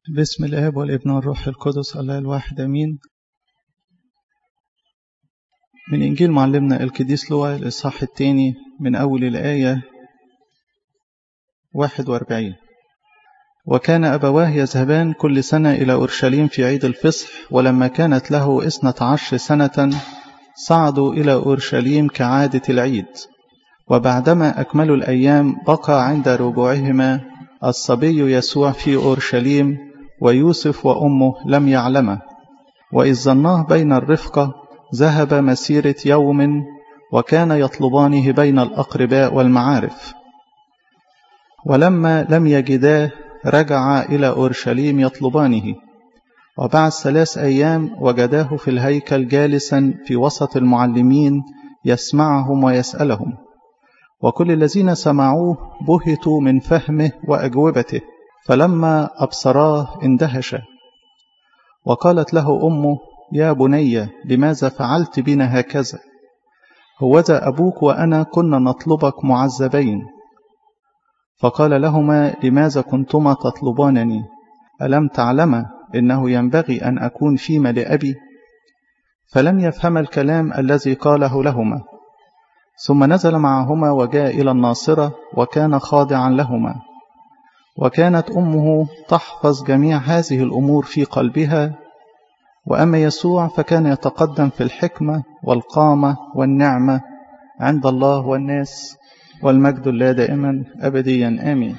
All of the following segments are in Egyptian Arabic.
باسم الآب والابن والروح القدس الله الواحد أمين من إنجيل معلمنا القديس لوقا الإصحاح الثاني من أول الآية 41 وكان أبواه يذهبان كل سنة إلى أورشليم في عيد الفصح ولما كانت له إثنة عشر سنة صعدوا إلى أورشليم كعادة العيد وبعدما أكملوا الأيام بقى عند رجوعهما الصبي يسوع في أورشليم ويوسف وأمه لم يعلمه وإذ ظناه بين الرفقة ذهب مسيرة يوم وكان يطلبانه بين الأقرباء والمعارف ولما لم يجداه رجع إلى أورشليم يطلبانه وبعد ثلاث أيام وجداه في الهيكل جالسا في وسط المعلمين يسمعهم ويسألهم وكل الذين سمعوه بهتوا من فهمه وأجوبته فلما أبصراه اندهش وقالت له أمه يا بني لماذا فعلت بنا هكذا هوذا أبوك وأنا كنا نطلبك معذبين فقال لهما لماذا كنتما تطلبانني ألم تعلما إنه ينبغي أن أكون فيما لأبي فلم يفهم الكلام الذي قاله لهما ثم نزل معهما وجاء إلى الناصرة وكان خاضعا لهما وكانت أمه تحفظ جميع هذه الأمور في قلبها وأما يسوع فكان يتقدم في الحكمة والقامة والنعمة عند الله والناس والمجد الله دائما أبديا آمين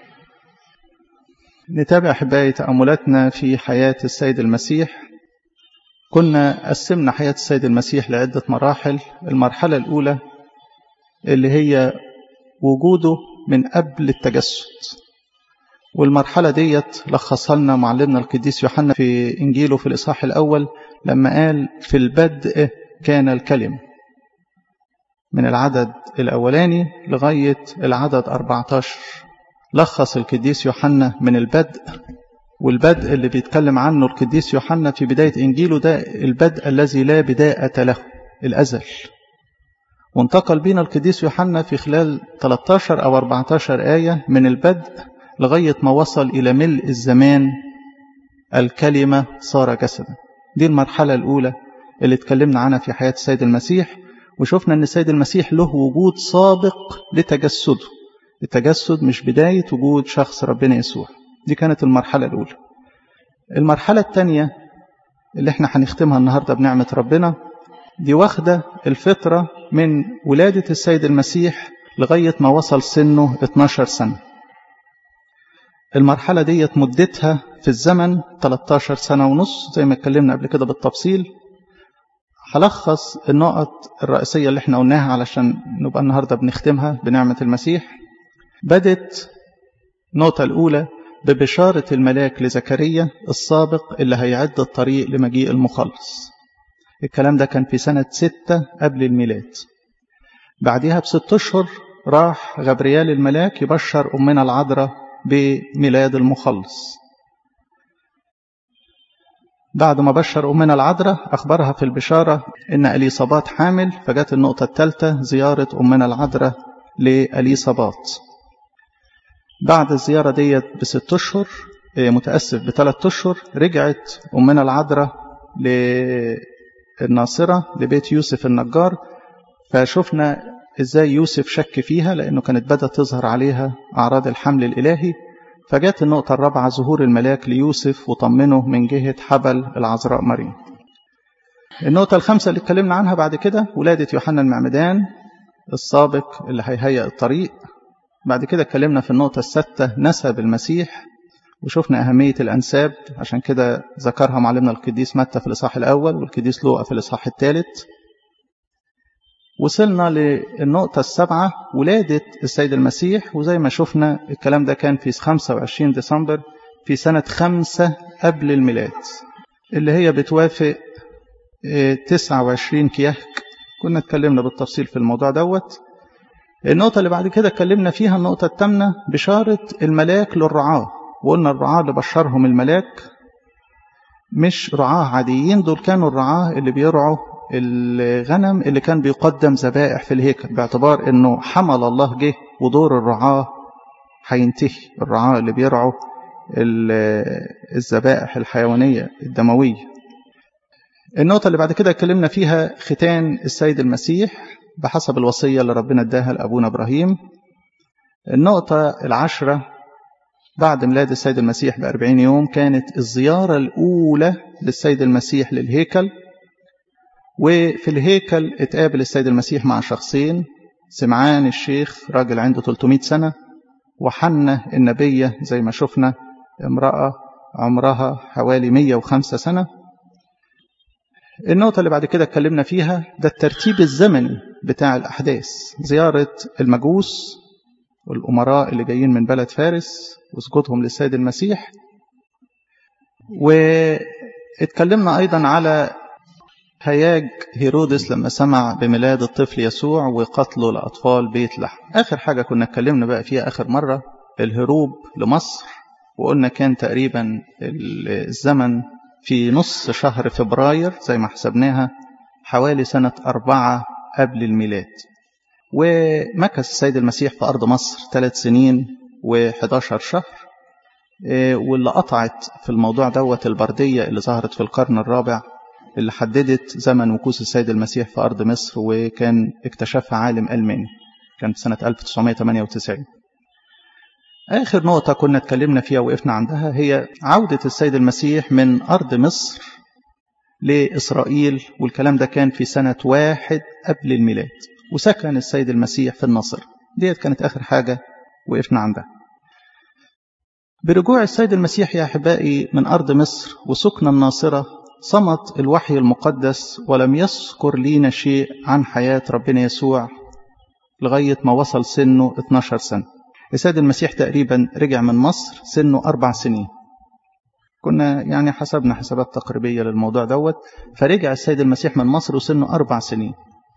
نتابع أحبائي تأملاتنا في حياة السيد المسيح كنا قسمنا حياة السيد المسيح لعدة مراحل المرحلة الأولى اللي هي وجوده من قبل التجسد والمرحلة ديت لخصها لنا معلمنا القديس يوحنا في إنجيله في الإصحاح الأول لما قال في البدء كان الكلمة من العدد الأولاني لغاية العدد 14 لخص القديس يوحنا من البدء والبدء اللي بيتكلم عنه القديس يوحنا في بداية إنجيله ده البدء الذي لا بداية له الأزل وانتقل بنا القديس يوحنا في خلال 13 أو 14 آية من البدء لغاية ما وصل إلى ملء الزمان الكلمة صار جسدا دي المرحلة الأولى اللي اتكلمنا عنها في حياة السيد المسيح وشفنا أن السيد المسيح له وجود سابق لتجسده التجسد مش بداية وجود شخص ربنا يسوع دي كانت المرحلة الأولى المرحلة الثانية اللي احنا هنختمها النهاردة بنعمة ربنا دي واخدة الفطرة من ولادة السيد المسيح لغاية ما وصل سنه 12 سنة المرحلة ديت مدتها في الزمن 13 سنة ونص زي ما اتكلمنا قبل كده بالتفصيل هلخص النقط الرئيسية اللي احنا قلناها علشان نبقى النهاردة بنختمها بنعمة المسيح بدت النقطة الأولى ببشارة الملاك لزكريا السابق اللي هيعد الطريق لمجيء المخلص الكلام ده كان في سنة ستة قبل الميلاد بعدها بست أشهر راح غبريال الملاك يبشر أمنا العذراء بميلاد المخلص بعد ما بشر أمنا العذراء أخبرها في البشارة إن أليصابات حامل فجت النقطة الثالثة زيارة أمنا العذراء لأليصابات بعد الزيارة ديت بست أشهر متأسف بثلاث أشهر رجعت أمنا العذراء للناصرة لبيت يوسف النجار فشفنا إزاي يوسف شك فيها لأنه كانت بدأت تظهر عليها أعراض الحمل الإلهي فجاءت النقطة الرابعة ظهور الملاك ليوسف وطمنه من جهة حبل العذراء مريم النقطة الخامسة اللي اتكلمنا عنها بعد كده ولادة يوحنا المعمدان السابق اللي هيهيئ الطريق بعد كده اتكلمنا في النقطة السادسة نسب المسيح وشفنا أهمية الأنساب عشان كده ذكرها معلمنا القديس متى في الإصحاح الأول والقديس لوقا في الإصحاح الثالث وصلنا للنقطة السابعة ولادة السيد المسيح وزي ما شفنا الكلام ده كان في 25 ديسمبر في سنة خمسة قبل الميلاد اللي هي بتوافق 29 كيهك كنا اتكلمنا بالتفصيل في الموضوع دوت النقطة اللي بعد كده اتكلمنا فيها النقطة الثامنة بشارة الملاك للرعاة وقلنا الرعاة اللي بشرهم الملاك مش رعاة عاديين دول كانوا الرعاة اللي بيرعوا الغنم اللي كان بيقدم ذبائح في الهيكل باعتبار انه حمل الله جه ودور الرعاة هينتهي الرعاة اللي بيرعوا الذبائح الحيوانية الدموية النقطة اللي بعد كده اتكلمنا فيها ختان السيد المسيح بحسب الوصية اللي ربنا اداها لأبونا إبراهيم النقطة العشرة بعد ميلاد السيد المسيح بأربعين يوم كانت الزيارة الأولى للسيد المسيح للهيكل وفي الهيكل اتقابل السيد المسيح مع شخصين سمعان الشيخ راجل عنده 300 سنة وحنة النبية زي ما شفنا امرأة عمرها حوالي 105 سنة النقطة اللي بعد كده اتكلمنا فيها ده الترتيب الزمني بتاع الأحداث زيارة المجوس والأمراء اللي جايين من بلد فارس وسجودهم للسيد المسيح واتكلمنا أيضا على هياج هيرودس لما سمع بميلاد الطفل يسوع وقتله لأطفال بيت لحم آخر حاجة كنا اتكلمنا بقى فيها آخر مرة الهروب لمصر وقلنا كان تقريبا الزمن في نص شهر فبراير زي ما حسبناها حوالي سنة أربعة قبل الميلاد ومكث السيد المسيح في أرض مصر ثلاث سنين و11 شهر واللي قطعت في الموضوع دوت البردية اللي ظهرت في القرن الرابع اللي حددت زمن مكوث السيد المسيح في أرض مصر وكان اكتشفها عالم ألماني كان في سنة 1998 آخر نقطة كنا اتكلمنا فيها وقفنا عندها هي عودة السيد المسيح من أرض مصر لإسرائيل والكلام ده كان في سنة واحد قبل الميلاد وسكن السيد المسيح في النصر ديت كانت آخر حاجة وقفنا عندها برجوع السيد المسيح يا أحبائي من أرض مصر وسكن الناصرة صمت الوحي المقدس ولم يذكر لينا شيء عن حياة ربنا يسوع لغاية ما وصل سنه 12 سنة السيد المسيح تقريبا رجع من مصر سنه أربع سنين كنا يعني حسبنا حسابات تقريبية للموضوع دوت فرجع السيد المسيح من مصر وسنه أربع سنين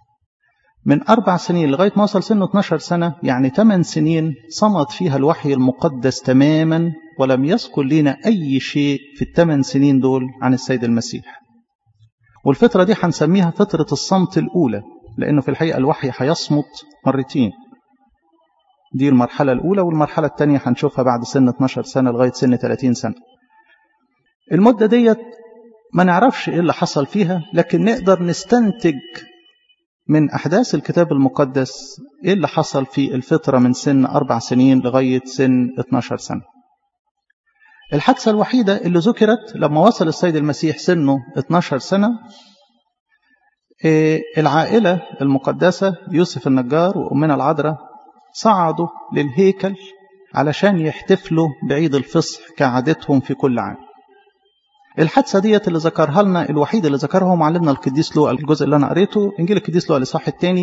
من أربع سنين لغاية ما وصل سنه 12 سنة يعني 8 سنين صمت فيها الوحي المقدس تماما ولم يذكر لنا أي شيء في الثمان سنين دول عن السيد المسيح والفترة دي هنسميها فترة الصمت الأولى لأنه في الحقيقة الوحي هيصمت مرتين دي المرحلة الأولى والمرحلة الثانية هنشوفها بعد سن 12 سنة لغاية سن 30 سنة المدة ديت ما نعرفش إيه اللي حصل فيها لكن نقدر نستنتج من أحداث الكتاب المقدس إيه اللي حصل في الفترة من سن أربع سنين لغاية سن 12 سنة الحادثة الوحيدة اللي ذكرت لما وصل السيد المسيح سنه 12 سنة العائلة المقدسة يوسف النجار وأمنا العذراء صعدوا للهيكل علشان يحتفلوا بعيد الفصح كعادتهم في كل عام الحادثة ديت اللي ذكرها لنا الوحيد اللي ذكرها معلمنا القديس لوقا الجزء اللي أنا قريته إنجيل القديس لوقا الإصحاح الثاني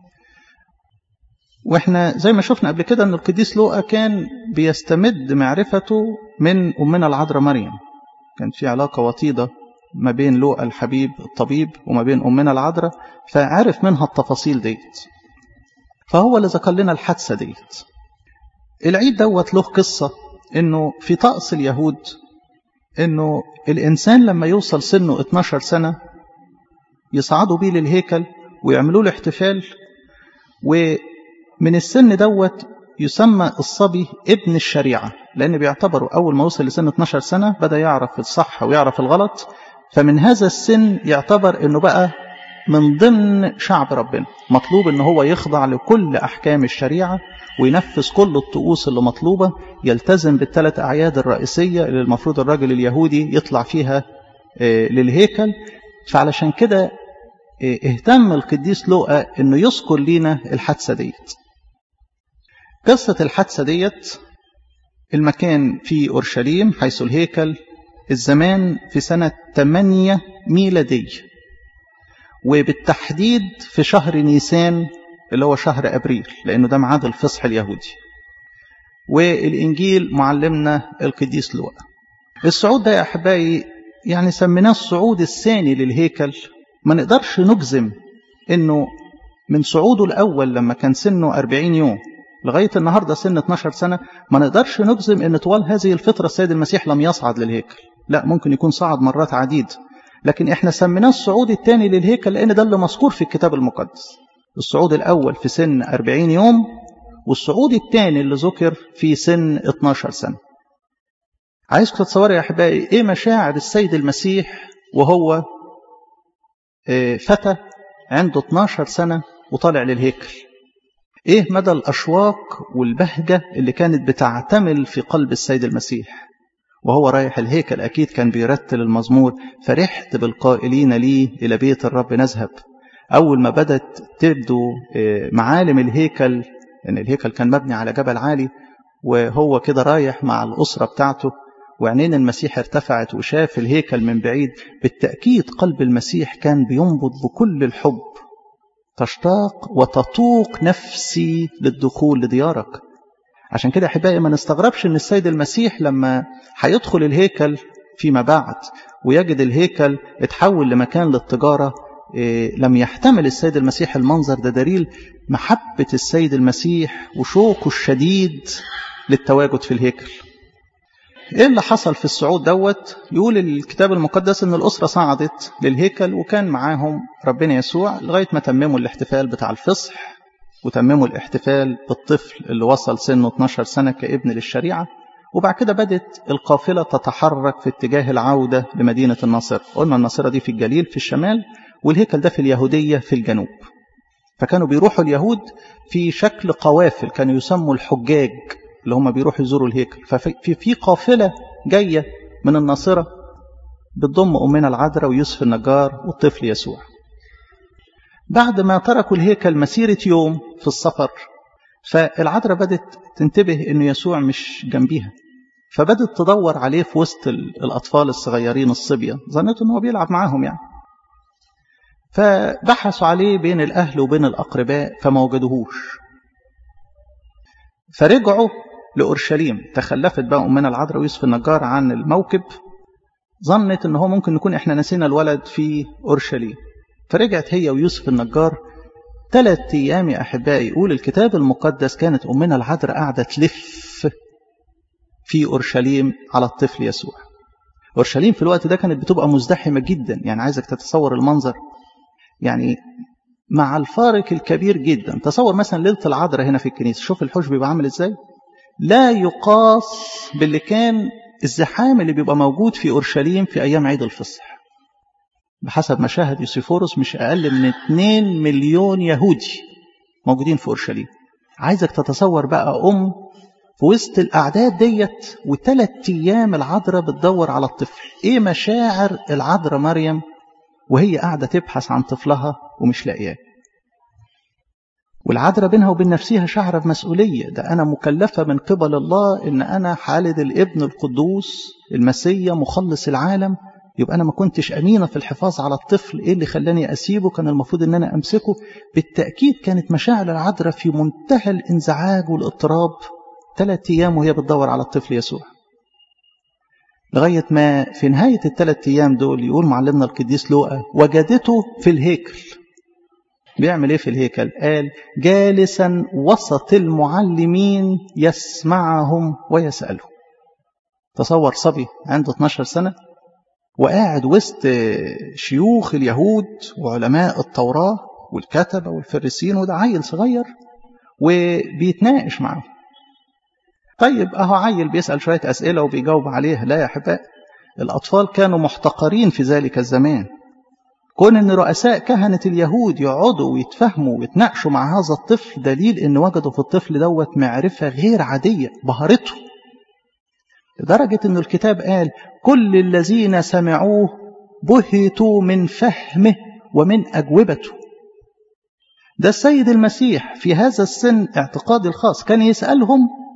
واحنا زي ما شفنا قبل كده ان القديس لوقا كان بيستمد معرفته من امنا العذراء مريم كان في علاقه وطيده ما بين لوقا الحبيب الطبيب وما بين امنا العذراء فعرف منها التفاصيل ديت فهو اللي ذكر لنا الحادثه ديت العيد دوت له قصه انه في طقس اليهود انه الانسان لما يوصل سنه 12 سنه يصعدوا بيه للهيكل ويعملوا له احتفال و من السن دوت يسمى الصبي ابن الشريعة لأن بيعتبروا أول ما وصل لسن 12 سنة بدأ يعرف الصح ويعرف الغلط فمن هذا السن يعتبر أنه بقى من ضمن شعب ربنا مطلوب أنه هو يخضع لكل أحكام الشريعة وينفذ كل الطقوس اللي مطلوبة يلتزم بالثلاث أعياد الرئيسية اللي المفروض الراجل اليهودي يطلع فيها للهيكل فعلشان كده اهتم القديس لوقا أنه يذكر لنا الحادثة ديت قصة الحادثة ديت المكان في أورشليم حيث الهيكل الزمان في سنة 8 ميلادية وبالتحديد في شهر نيسان اللي هو شهر أبريل لأنه ده ميعاد الفصح اليهودي والإنجيل معلمنا القديس لوقا الصعود ده يا أحبائي يعني سميناه الصعود الثاني للهيكل ما نقدرش نجزم إنه من صعوده الأول لما كان سنه 40 يوم لغاية النهاردة سن 12 سنة ما نقدرش نجزم أن طوال هذه الفترة السيد المسيح لم يصعد للهيكل لا ممكن يكون صعد مرات عديدة لكن احنا سميناه الصعود الثاني للهيكل لأن ده اللي مذكور في الكتاب المقدس الصعود الأول في سن 40 يوم والصعود الثاني اللي ذكر في سن 12 سنة عايزكم تتصوروا يا أحبائي إيه مشاعر السيد المسيح وهو فتى عنده 12 سنة وطالع للهيكل إيه مدى الأشواق والبهجة اللي كانت بتعتمل في قلب السيد المسيح وهو رايح الهيكل أكيد كان بيرتل المزمور فرحت بالقائلين لي إلى بيت الرب نذهب أول ما بدت تبدو معالم الهيكل لأن يعني الهيكل كان مبني على جبل عالي وهو كده رايح مع الأسرة بتاعته وعينين المسيح ارتفعت وشاف الهيكل من بعيد بالتأكيد قلب المسيح كان بينبض بكل الحب تشتاق وتطوق نفسي للدخول لديارك عشان كده أحبائي ما نستغربش أن السيد المسيح لما هيدخل الهيكل فيما بعد ويجد الهيكل اتحول لمكان للتجارة إيه لم يحتمل السيد المسيح المنظر ده دليل محبة السيد المسيح وشوقه الشديد للتواجد في الهيكل ايه اللي حصل في الصعود دوت يقول الكتاب المقدس ان الاسره صعدت للهيكل وكان معاهم ربنا يسوع لغايه ما تمموا الاحتفال بتاع الفصح وتمموا الاحتفال بالطفل اللي وصل سنه 12 سنه كابن للشريعه وبعد كده بدت القافله تتحرك في اتجاه العوده لمدينه الناصره قلنا الناصره دي في الجليل في الشمال والهيكل ده في اليهوديه في الجنوب فكانوا بيروحوا اليهود في شكل قوافل كانوا يسموا الحجاج اللي هم بيروحوا يزوروا الهيكل ففي في قافله جايه من الناصره بتضم امنا العذراء ويوسف النجار والطفل يسوع. بعد ما تركوا الهيكل مسيره يوم في السفر فالعذراء بدت تنتبه انه يسوع مش جنبيها فبدت تدور عليه في وسط الاطفال الصغيرين الصبيه ظنته انه بيلعب معاهم يعني. فبحثوا عليه بين الاهل وبين الاقرباء فما وجدوهوش. فرجعوا لأورشليم تخلفت بقى أمنا العذراء ويوسف النجار عن الموكب ظنت ان هو ممكن نكون احنا نسينا الولد في أورشليم فرجعت هي ويوسف النجار ثلاث أيام يا أحبائي يقول الكتاب المقدس كانت أمنا العذراء قاعدة تلف في أورشليم على الطفل يسوع أورشليم في الوقت ده كانت بتبقى مزدحمة جدا يعني عايزك تتصور المنظر يعني مع الفارق الكبير جدا تصور مثلا ليلة العذراء هنا في الكنيسة شوف الحوش بيبقى عامل ازاي لا يقاس باللي كان الزحام اللي بيبقى موجود في أورشليم في أيام عيد الفصح بحسب مشاهد يوسيفوروس مش أقل من 2 مليون يهودي موجودين في أورشليم عايزك تتصور بقى أم في وسط الأعداد ديت وثلاث أيام العذراء بتدور على الطفل إيه مشاعر العذراء مريم وهي قاعدة تبحث عن طفلها ومش لاقياه والعذراء بينها وبين نفسها شعر بمسؤولية ده أنا مكلفة من قبل الله إن أنا حالد الابن القدوس المسيا مخلص العالم يبقى أنا ما كنتش أمينة في الحفاظ على الطفل إيه اللي خلاني أسيبه كان المفروض إن أنا أمسكه بالتأكيد كانت مشاعر العذراء في منتهى الانزعاج والاضطراب ثلاث أيام وهي بتدور على الطفل يسوع لغاية ما في نهاية الثلاث أيام دول يقول معلمنا القديس لوقا وجدته في الهيكل بيعمل ايه في الهيكل قال جالسا وسط المعلمين يسمعهم ويسألهم تصور صبي عنده 12 سنة وقاعد وسط شيوخ اليهود وعلماء التوراة والكتبة والفريسين وده عيل صغير وبيتناقش معاهم طيب اهو عيل بيسأل شوية أسئلة وبيجاوب عليها لا يا أحباء الأطفال كانوا محتقرين في ذلك الزمان كون ان رؤساء كهنة اليهود يقعدوا ويتفهموا ويتناقشوا مع هذا الطفل دليل ان وجدوا في الطفل دوت معرفة غير عادية بهرته لدرجة ان الكتاب قال كل الذين سمعوه بهتوا من فهمه ومن أجوبته ده السيد المسيح في هذا السن اعتقادي الخاص كان يسألهم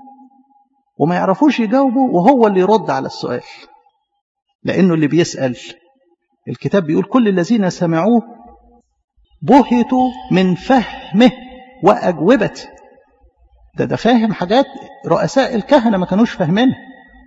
وما يعرفوش يجاوبوا وهو اللي يرد على السؤال لأنه اللي بيسأل الكتاب بيقول كل الذين سمعوه بهتوا من فهمه وأجوبته ده ده فاهم حاجات رؤساء الكهنة ما كانوش فاهمينها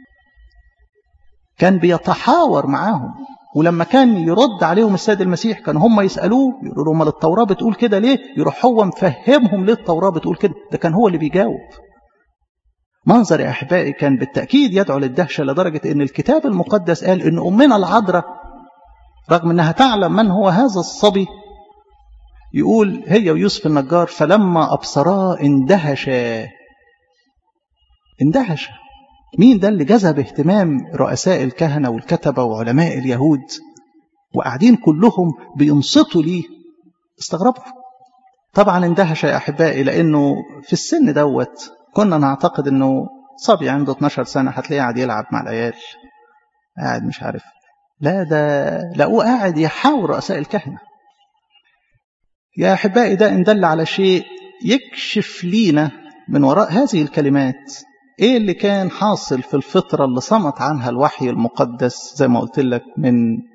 كان بيتحاور معاهم ولما كان يرد عليهم السيد المسيح كان هم يسألوه يقولوا له امال التوراة بتقول كده ليه يروح هو مفهمهم ليه التوراة بتقول كده ده كان هو اللي بيجاوب منظر يا أحبائي كان بالتأكيد يدعو للدهشة لدرجة أن الكتاب المقدس قال أن أمنا العذراء رغم أنها تعلم من هو هذا الصبي يقول هي ويوسف النجار فلما أبصراه اندهشا اندهشا مين ده اللي جذب اهتمام رؤساء الكهنة والكتبة وعلماء اليهود وقاعدين كلهم بينصتوا ليه استغربوا طبعا اندهش يا أحبائي لأنه في السن دوت كنا نعتقد أنه صبي عنده 12 سنة هتلاقيه قاعد يلعب مع العيال قاعد مش عارف لا ده لقوه قاعد يحاور رؤساء الكهنة يا أحبائي ده إن دل على شيء يكشف لينا من وراء هذه الكلمات إيه اللي كان حاصل في الفترة اللي صمت عنها الوحي المقدس زي ما قلت لك من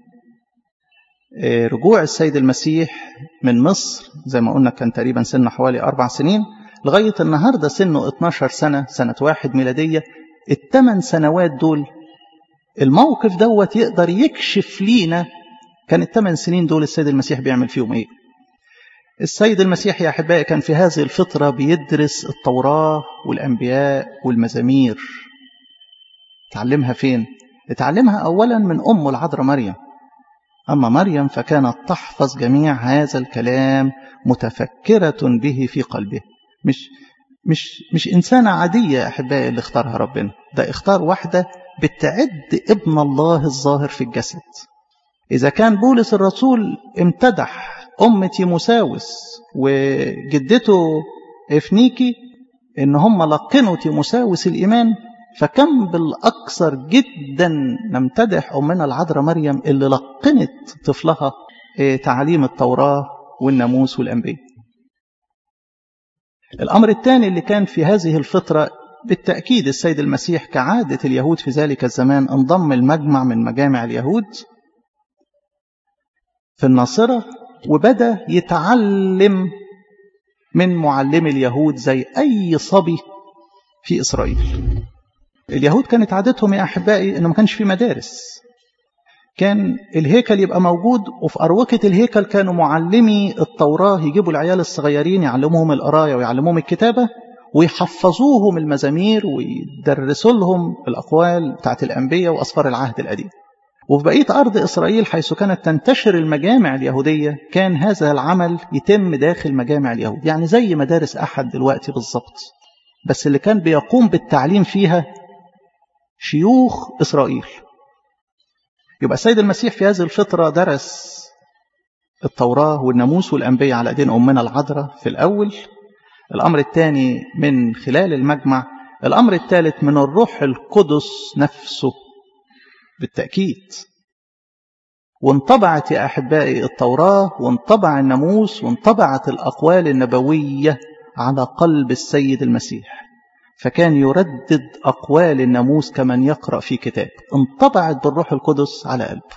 رجوع السيد المسيح من مصر زي ما قلنا كان تقريبا سنه حوالي أربع سنين لغاية النهاردة سنه 12 سنة سنة واحد ميلادية الثمان سنوات دول الموقف دوت يقدر يكشف لينا كان الثمان سنين دول السيد المسيح بيعمل فيهم ايه السيد المسيح يا أحبائي كان في هذه الفترة بيدرس التوراة والأنبياء والمزامير تعلمها فين؟ اتعلمها أولا من أمه العذراء مريم أما مريم فكانت تحفظ جميع هذا الكلام متفكرة به في قلبه مش مش مش إنسانة عادية يا أحبائي اللي اختارها ربنا ده اختار واحدة بتعد ابن الله الظاهر في الجسد إذا كان بولس الرسول امتدح أم تيموساوس وجدته إفنيكي إن هم لقنوا تيموساوس الإيمان فكم بالأكثر جدا نمتدح أمنا العذراء مريم اللي لقنت طفلها تعاليم التوراة والناموس والأنبياء الأمر الثاني اللي كان في هذه الفترة بالتأكيد السيد المسيح كعادة اليهود في ذلك الزمان انضم المجمع من مجامع اليهود في الناصرة وبدأ يتعلم من معلم اليهود زي أي صبي في إسرائيل اليهود كانت عادتهم يا أحبائي أنه ما كانش في مدارس كان الهيكل يبقى موجود وفي أروقة الهيكل كانوا معلمي التوراة يجيبوا العيال الصغيرين يعلموهم القراية ويعلموهم الكتابة ويحفظوهم المزامير ويدرسوا لهم الأقوال بتاعت الأنبياء وأسفار العهد القديم وفي بقية أرض إسرائيل حيث كانت تنتشر المجامع اليهودية كان هذا العمل يتم داخل مجامع اليهود يعني زي مدارس أحد دلوقتي بالظبط بس اللي كان بيقوم بالتعليم فيها شيوخ إسرائيل يبقى السيد المسيح في هذه الفترة درس التوراة والناموس والأنبياء على أيدين أمنا العذراء في الأول الأمر الثاني من خلال المجمع الأمر الثالث من الروح القدس نفسه بالتأكيد وانطبعت يا أحبائي التوراة وانطبع الناموس وانطبعت الأقوال النبوية على قلب السيد المسيح فكان يردد أقوال الناموس كمن يقرأ في كتاب انطبعت بالروح القدس على قلبه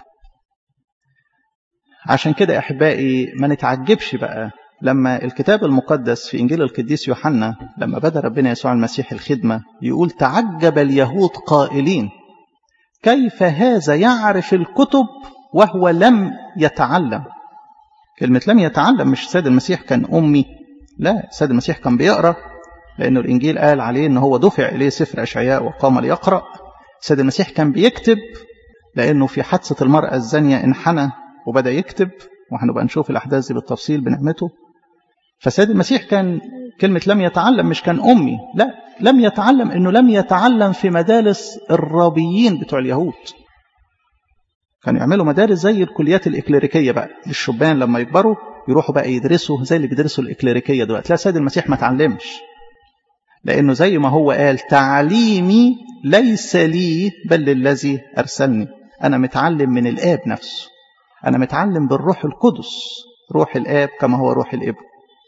عشان كده يا أحبائي ما نتعجبش بقى لما الكتاب المقدس في إنجيل القديس يوحنا لما بدأ ربنا يسوع المسيح الخدمة يقول تعجب اليهود قائلين كيف هذا يعرف الكتب وهو لم يتعلم كلمة لم يتعلم مش السيد المسيح كان أمي لا السيد المسيح كان بيقرأ لأنه الإنجيل قال عليه أنه هو دفع إليه سفر أشعياء وقام ليقرأ السيد المسيح كان بيكتب لأنه في حادثة المرأة الزانية انحنى وبدأ يكتب وهنبقى نشوف الأحداث دي بالتفصيل بنعمته فسيد المسيح كان كلمة لم يتعلم مش كان أمي لا لم يتعلم أنه لم يتعلم في مدارس الرابيين بتوع اليهود كانوا يعملوا مدارس زي الكليات الإكليريكية بقى للشبان لما يكبروا يروحوا بقى يدرسوا زي اللي بيدرسوا الإكليريكية دلوقتي لا سيد المسيح ما تعلمش لأنه زي ما هو قال تعليمي ليس لي بل للذي أرسلني أنا متعلم من الآب نفسه أنا متعلم بالروح القدس روح الآب كما هو روح الابن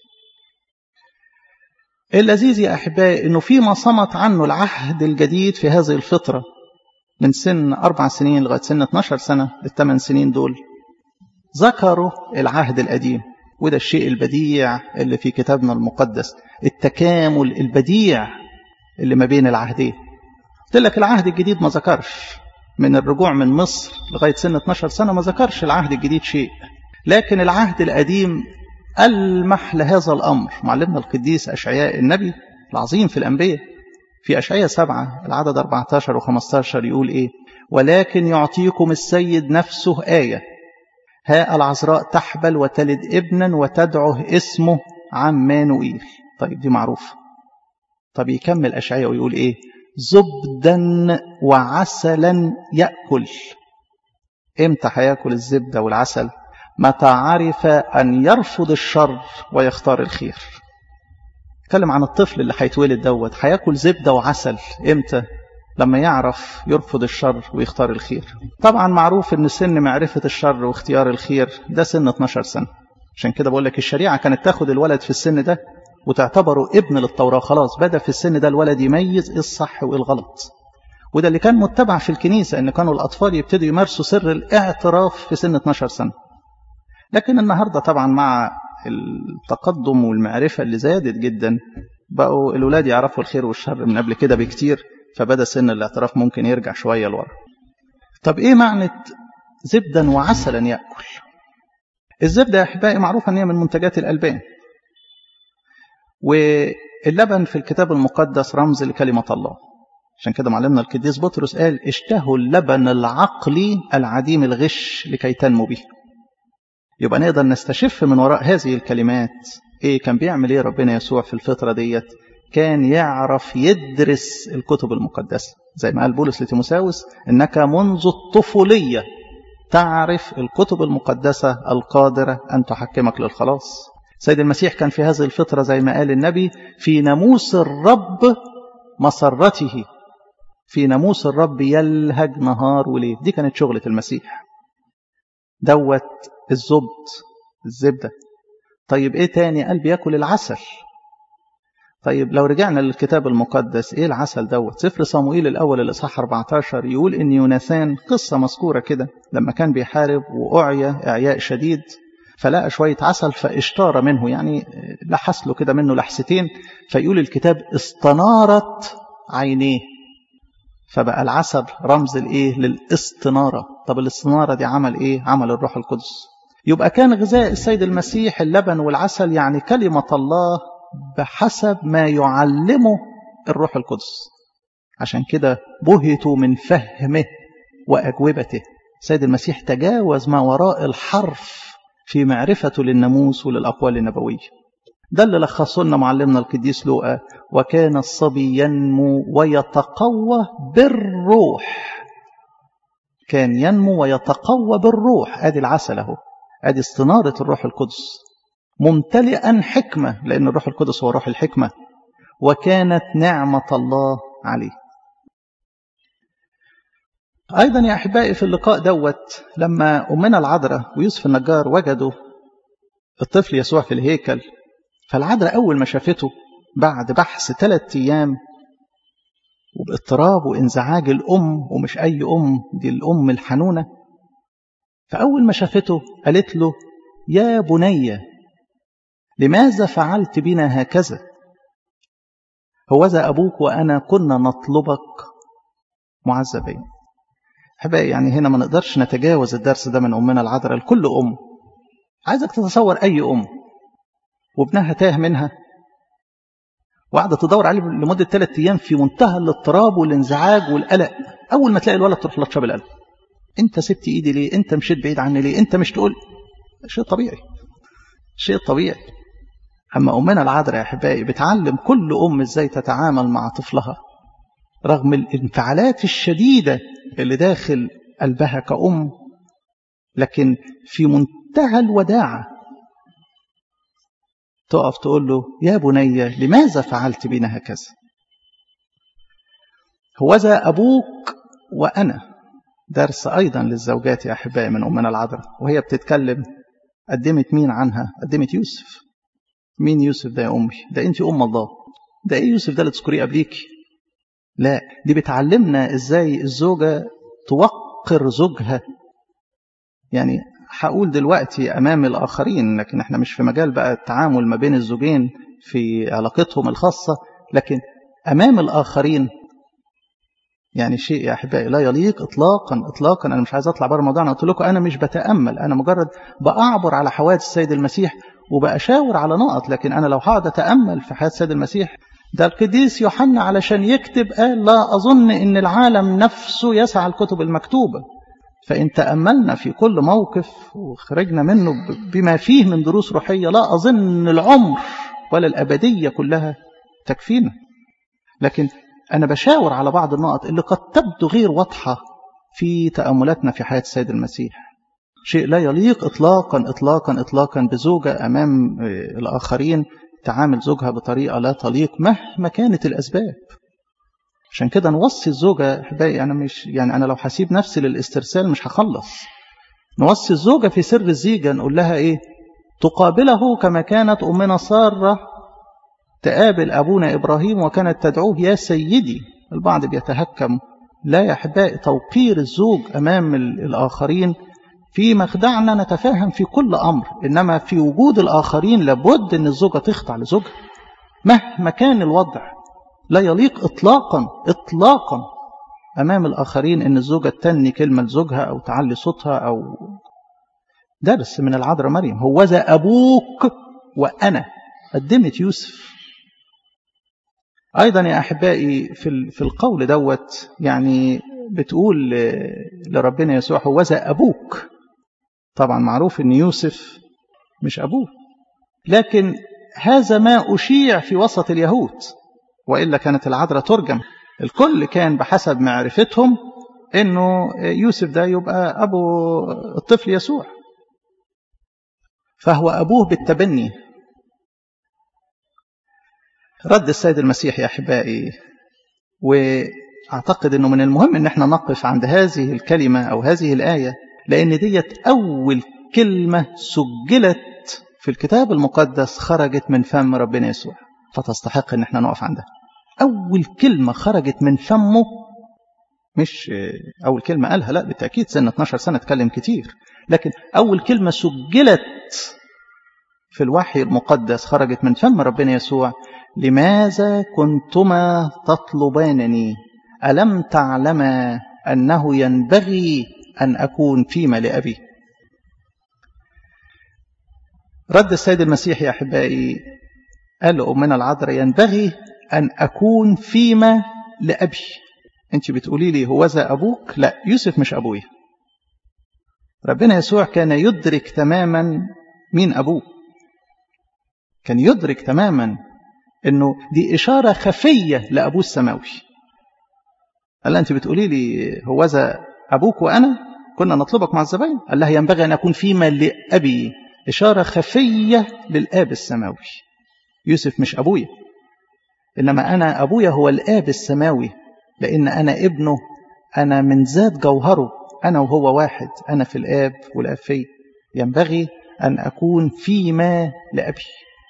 اللذيذ يا أحبائي أنه فيما صمت عنه العهد الجديد في هذه الفترة من سن أربع سنين لغاية سن 12 سنة للثمان سنين دول ذكروا العهد القديم وده الشيء البديع اللي في كتابنا المقدس التكامل البديع اللي ما بين العهدين قلت لك العهد الجديد ما ذكرش من الرجوع من مصر لغاية سن 12 سنة ما ذكرش العهد الجديد شيء لكن العهد القديم ألمح لهذا الأمر معلمنا القديس أشعياء النبي العظيم في الأنبياء في أشعياء سبعة العدد 14 و15 يقول إيه ولكن يعطيكم السيد نفسه آية ها العذراء تحبل وتلد ابنا وتدعه اسمه عمانوئيل طيب دي معروفة طب يكمل أشعياء ويقول إيه زبدا وعسلا يأكل امتى هياكل الزبدة والعسل متى عرف أن يرفض الشر ويختار الخير اتكلم عن الطفل اللي هيتولد دوت هياكل زبدة وعسل امتى لما يعرف يرفض الشر ويختار الخير طبعا معروف ان سن معرفة الشر واختيار الخير ده سن 12 سنة عشان كده بقول لك الشريعة كانت تاخد الولد في السن ده وتعتبره ابن للتوراة خلاص بدأ في السن ده الولد يميز ايه الصح وايه الغلط وده اللي كان متبع في الكنيسة ان كانوا الأطفال يبتدوا يمارسوا سر الاعتراف في سن 12 سنة لكن النهاردة طبعا مع التقدم والمعرفة اللي زادت جدا بقوا الولاد يعرفوا الخير والشر من قبل كده بكتير فبدا سن الاعتراف ممكن يرجع شوية لورا طب ايه معنى زبدا وعسلا يأكل الزبدة يا أحبائي معروفة أن هي من منتجات الألبان واللبن في الكتاب المقدس رمز لكلمة الله عشان كده معلمنا القديس بطرس قال اشتهوا اللبن العقلي العديم الغش لكي تنمو به يبقى نقدر نستشف من وراء هذه الكلمات ايه كان بيعمل ايه ربنا يسوع في الفترة ديت كان يعرف يدرس الكتب المقدسة زي ما قال بولس لتيموساوس انك منذ الطفولية تعرف الكتب المقدسة القادرة أن تحكمك للخلاص سيد المسيح كان في هذه الفترة زي ما قال النبي في ناموس الرب مسرته في ناموس الرب يلهج نهار وليل دي كانت شغلة المسيح دوت الزبد الزبدة طيب ايه تاني قال بياكل العسل طيب لو رجعنا للكتاب المقدس ايه العسل دوت سفر صموئيل الاول الاصحاح 14 يقول ان يوناثان قصه مذكوره كده لما كان بيحارب واعيا اعياء شديد فلقى شويه عسل فاشتار منه يعني لحس له كده منه لحستين فيقول الكتاب استنارت عينيه فبقى العسل رمز الايه للاستناره طب الاستناره دي عمل ايه عمل الروح القدس يبقى كان غذاء السيد المسيح اللبن والعسل يعني كلمه الله بحسب ما يعلمه الروح القدس عشان كده بهتوا من فهمه وأجوبته سيد المسيح تجاوز ما وراء الحرف في معرفته للناموس وللأقوال النبوية ده اللي لخصه لنا معلمنا القديس لوقا وكان الصبي ينمو ويتقوى بالروح كان ينمو ويتقوى بالروح ادي العسل اهو ادي استناره الروح القدس ممتلئا حكمة لأن الروح القدس هو روح الحكمة وكانت نعمة الله عليه أيضا يا أحبائي في اللقاء دوت لما أمنا العذراء ويوسف النجار وجدوا الطفل يسوع في الهيكل فالعذراء أول ما شافته بعد بحث ثلاثة أيام وباضطراب وانزعاج الأم ومش أي أم دي الأم الحنونة فأول ما شافته قالت له يا بني لماذا فعلت بنا هكذا هوذا أبوك وأنا كنا نطلبك معذبين أحبائي يعني هنا ما نقدرش نتجاوز الدرس ده من أمنا العذراء لكل أم عايزك تتصور أي أم وابنها تاه منها وقاعدة تدور عليه لمدة ثلاثة أيام في منتهى الاضطراب والانزعاج والقلق أول ما تلاقي الولد تروح لطشة بالقلب أنت سبت إيدي ليه؟ أنت مشيت بعيد عني ليه؟ أنت مش تقول شيء طبيعي شيء طبيعي أما أمنا العذراء يا أحبائي بتعلم كل أم إزاي تتعامل مع طفلها رغم الانفعالات الشديدة اللي داخل قلبها كأم لكن في منتهى الوداعة تقف تقول له يا بني لماذا فعلت بنا هكذا هوذا أبوك وأنا درس أيضا للزوجات يا أحبائي من أمنا العذراء وهي بتتكلم قدمت مين عنها قدمت يوسف مين يوسف ده يا أمي ده أنت أم الله ده إيه يوسف ده اللي تذكريه قبليكي لا دي بتعلمنا إزاي الزوجة توقر زوجها يعني هقول دلوقتي أمام الآخرين لكن احنا مش في مجال بقى التعامل ما بين الزوجين في علاقتهم الخاصة لكن أمام الآخرين يعني شيء يا أحبائي لا يليق إطلاقا إطلاقا أنا مش عايز أطلع بره الموضوع أنا قلت لكم أنا مش بتأمل أنا مجرد بأعبر على حوادث السيد المسيح وبأشاور على نقط لكن أنا لو هقعد أتأمل في حياة السيد المسيح ده القديس يوحنا علشان يكتب قال لا أظن إن العالم نفسه يسعى الكتب المكتوبة فإن تأملنا في كل موقف وخرجنا منه بما فيه من دروس روحية لا أظن العمر ولا الأبدية كلها تكفينا لكن أنا بشاور على بعض النقط اللي قد تبدو غير واضحة في تأملاتنا في حياة السيد المسيح شيء لا يليق إطلاقا إطلاقا إطلاقا بزوجة أمام الآخرين تعامل زوجها بطريقة لا تليق مهما كانت الأسباب عشان كده نوصي الزوجة أحبائي أنا مش يعني أنا لو هسيب نفسي للاسترسال مش هخلص نوصي الزوجة في سر الزيجة نقول لها إيه تقابله كما كانت أمنا سارة تقابل أبونا إبراهيم وكانت تدعوه يا سيدي البعض بيتهكم لا يا أحبائي توقير الزوج أمام الآخرين في مخدعنا نتفاهم في كل أمر إنما في وجود الآخرين لابد أن الزوجة تخضع لزوجها مهما كان الوضع لا يليق إطلاقا إطلاقا أمام الآخرين أن الزوجة تني كلمة لزوجها أو تعلي صوتها أو درس من العذراء مريم هو ذا أبوك وأنا قدمت يوسف أيضا يا أحبائي في في القول دوت يعني بتقول لربنا يسوع هو ذا أبوك طبعا معروف أن يوسف مش أبوه لكن هذا ما أشيع في وسط اليهود وإلا كانت العذراء ترجم الكل كان بحسب معرفتهم أنه يوسف ده يبقى أبو الطفل يسوع فهو أبوه بالتبني رد السيد المسيح يا أحبائي وأعتقد أنه من المهم أن احنا نقف عند هذه الكلمة أو هذه الآية لأن ديت أول كلمة سجلت في الكتاب المقدس خرجت من فم ربنا يسوع فتستحق أن احنا نقف عندها أول كلمة خرجت من فمه مش أول كلمة قالها لا بالتأكيد سنة 12 سنة اتكلم كتير لكن أول كلمة سجلت في الوحي المقدس خرجت من فم ربنا يسوع لماذا كنتما تطلبانني ألم تعلما أنه ينبغي أن أكون فيما لأبي رد السيد المسيح يا أحبائي قال لأمنا العذراء ينبغي أن أكون فيما لأبي أنت بتقولي لي هو ذا أبوك لا يوسف مش أبويا ربنا يسوع كان يدرك تماما مين أبوه كان يدرك تماما أنه دي إشارة خفية لأبوه السماوي قال أنت بتقولي لي هو ذا أبوك وأنا كنا نطلبك مع الزبائن قال لها ينبغي أن أكون فيما لأبي إشارة خفية للآب السماوي يوسف مش أبويا إنما أنا أبويا هو الآب السماوي لأن أنا ابنه أنا من ذات جوهره أنا وهو واحد أنا في الآب والآب في ينبغي أن أكون فيما لأبي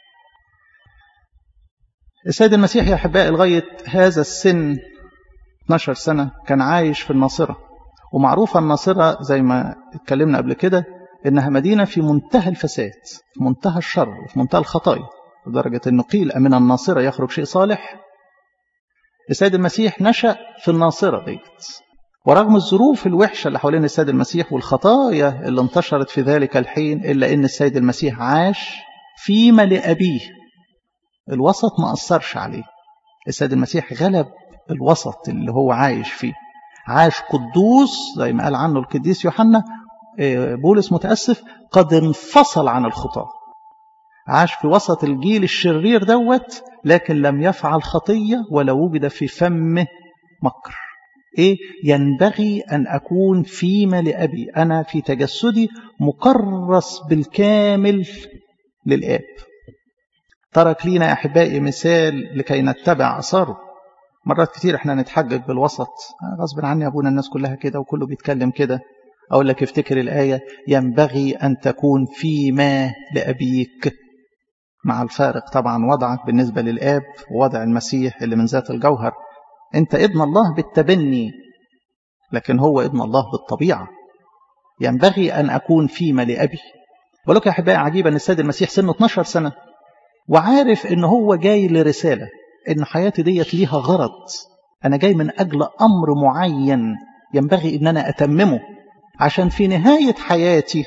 السيد المسيح يا أحبائي لغاية هذا السن 12 سنة كان عايش في الناصرة ومعروفة الناصرة زي ما اتكلمنا قبل كده إنها مدينة في منتهى الفساد في منتهى الشر وفي منتهى الخطايا لدرجة أنه قيل من الناصرة يخرج شيء صالح السيد المسيح نشأ في الناصرة ديت ورغم الظروف الوحشة اللي حوالين السيد المسيح والخطايا اللي انتشرت في ذلك الحين إلا أن السيد المسيح عاش فيما لأبيه الوسط ما أثرش عليه السيد المسيح غلب الوسط اللي هو عايش فيه عاش قدوس زي ما قال عنه القديس يوحنا بولس متأسف قد انفصل عن الخطاه عاش في وسط الجيل الشرير دوت لكن لم يفعل خطية ولا وجد في فمه مكر إيه ينبغي أن أكون فيما لأبي أنا في تجسدي مكرس بالكامل للآب ترك لينا أحبائي مثال لكي نتبع أثاره مرات كتير احنا نتحجج بالوسط غصب عني أبونا الناس كلها كده وكله بيتكلم كده أقول لك افتكر الآية ينبغي أن تكون فيما لأبيك مع الفارق طبعا وضعك بالنسبة للآب ووضع المسيح اللي من ذات الجوهر أنت ابن الله بالتبني لكن هو ابن الله بالطبيعة ينبغي أن أكون فيما لأبي ولك يا أحبائي عجيبا أن السيد المسيح سنه 12 سنة وعارف أن هو جاي لرسالة أن حياتي ديت ليها غرض أنا جاي من أجل أمر معين ينبغي أن أنا أتممه عشان في نهاية حياتي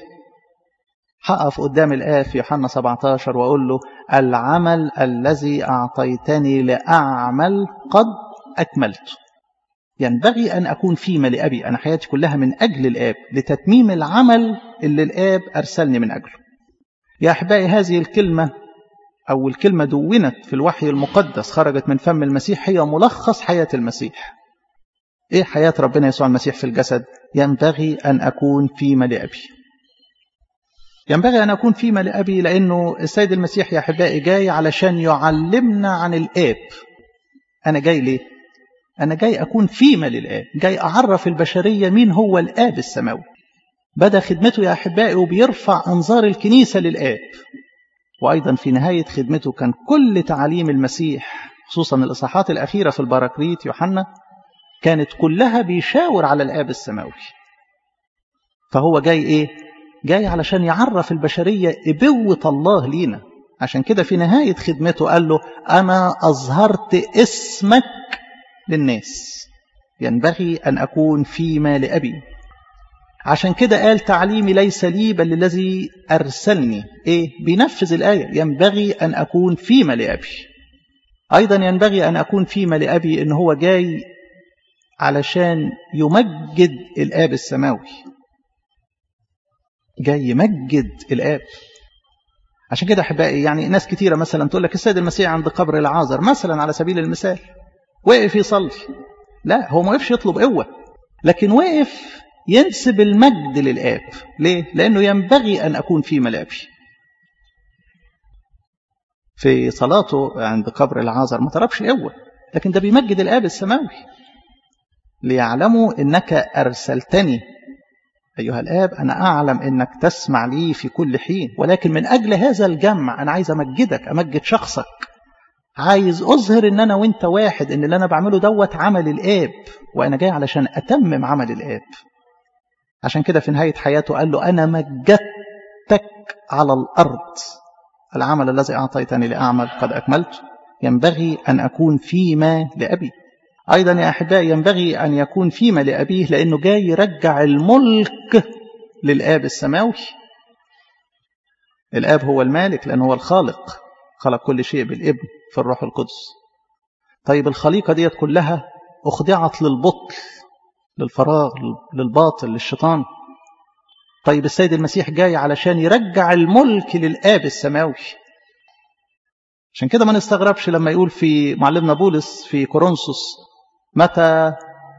هقف قدام الآب في يوحنا 17 وأقول له العمل الذي أعطيتني لأعمل قد أكملته ينبغي أن أكون فيما لأبي أنا حياتي كلها من أجل الآب لتتميم العمل اللي الآب أرسلني من أجله يا أحبائي هذه الكلمة أو الكلمة دونت في الوحي المقدس خرجت من فم المسيح هي ملخص حياة المسيح إيه حياة ربنا يسوع المسيح في الجسد ينبغي أن أكون فيما لأبي ينبغي أن أكون فيما لأبي لأنه السيد المسيح يا أحبائي جاي علشان يعلمنا عن الآب أنا جاي ليه؟ أنا جاي أكون فيما للآب جاي أعرف البشرية مين هو الآب السماوي بدأ خدمته يا أحبائي وبيرفع أنظار الكنيسة للآب وأيضا في نهاية خدمته كان كل تعاليم المسيح خصوصا الإصحاحات الأخيرة في البراكريت يوحنا كانت كلها بيشاور على الآب السماوي فهو جاي إيه؟ جاي علشان يعرف البشرية إبوة الله لينا عشان كده في نهاية خدمته قال له أنا أظهرت اسمك للناس ينبغي أن أكون فيما لأبي عشان كده قال تعليمي ليس لي بل الذي أرسلني إيه بينفذ الآية ينبغي أن أكون فيما لأبي أيضا ينبغي أن أكون فيما لأبي إن هو جاي علشان يمجد الآب السماوي جاي يمجد الآب عشان كده أحبائي يعني ناس كتيرة مثلا تقول لك السيد المسيح عند قبر العازر مثلا على سبيل المثال وقف يصلي لا هو ما وقفش يطلب قوة لكن وقف ينسب المجد للآب ليه؟ لأنه ينبغي أن أكون في ملابي في صلاته عند قبر العازر ما طلبش قوة لكن ده بيمجد الآب السماوي ليعلموا إنك أرسلتني أيها الآب أنا أعلم أنك تسمع لي في كل حين ولكن من أجل هذا الجمع أنا عايز أمجدك أمجد شخصك عايز أظهر أن أنا وإنت واحد أن اللي أنا بعمله دوت عمل الآب وأنا جاي علشان أتمم عمل الآب عشان كده في نهاية حياته قال له أنا مجدتك على الأرض العمل الذي أعطيتني لأعمل قد أكملت ينبغي أن أكون فيما لأبي أيضا يا أحبائي ينبغي أن يكون فيما لأبيه لأنه جاي يرجع الملك للآب السماوي الآب هو المالك لأنه هو الخالق خلق كل شيء بالابن في الروح القدس طيب الخليقة ديت كلها أخضعت للبطل للفراغ للباطل للشيطان طيب السيد المسيح جاي علشان يرجع الملك للآب السماوي عشان كده ما نستغربش لما يقول في معلمنا بولس في كورنثوس متى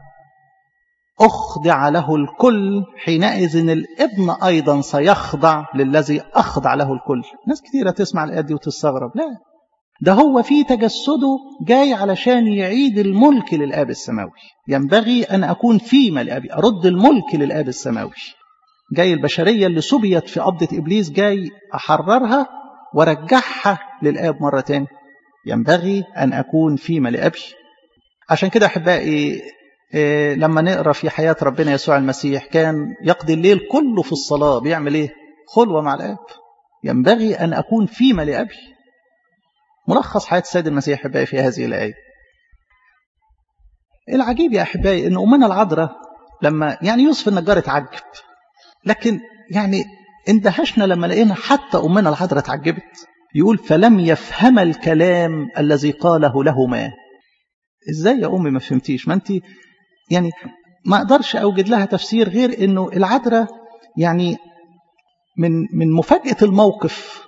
أخضع له الكل حينئذ الابن أيضا سيخضع للذي أخضع له الكل ناس كثيرة تسمع الآيات دي وتستغرب لا ده هو في تجسده جاي علشان يعيد الملك للآب السماوي ينبغي أن أكون فيما لأبي أرد الملك للآب السماوي جاي البشرية اللي سبيت في قبضة إبليس جاي أحررها ورجعها للآب مرة تاني ينبغي أن أكون فيما لأبي عشان كده أحبائي إيه لما نقرأ في حياة ربنا يسوع المسيح كان يقضي الليل كله في الصلاة بيعمل إيه خلوة مع الآب ينبغي أن أكون فيما لأبي ملخص حياة السيد المسيح أحبائي في هذه الآية العجيب يا أحبائي أن أمنا العذراء لما يعني يوسف النجار اتعجب لكن يعني اندهشنا لما لقينا حتى أمنا العذراء اتعجبت يقول فلم يفهم الكلام الذي قاله لهما ازاي يا أمي ما فهمتيش ما أنت يعني ما أقدرش أوجد لها تفسير غير أنه العذراء يعني من من مفاجأة الموقف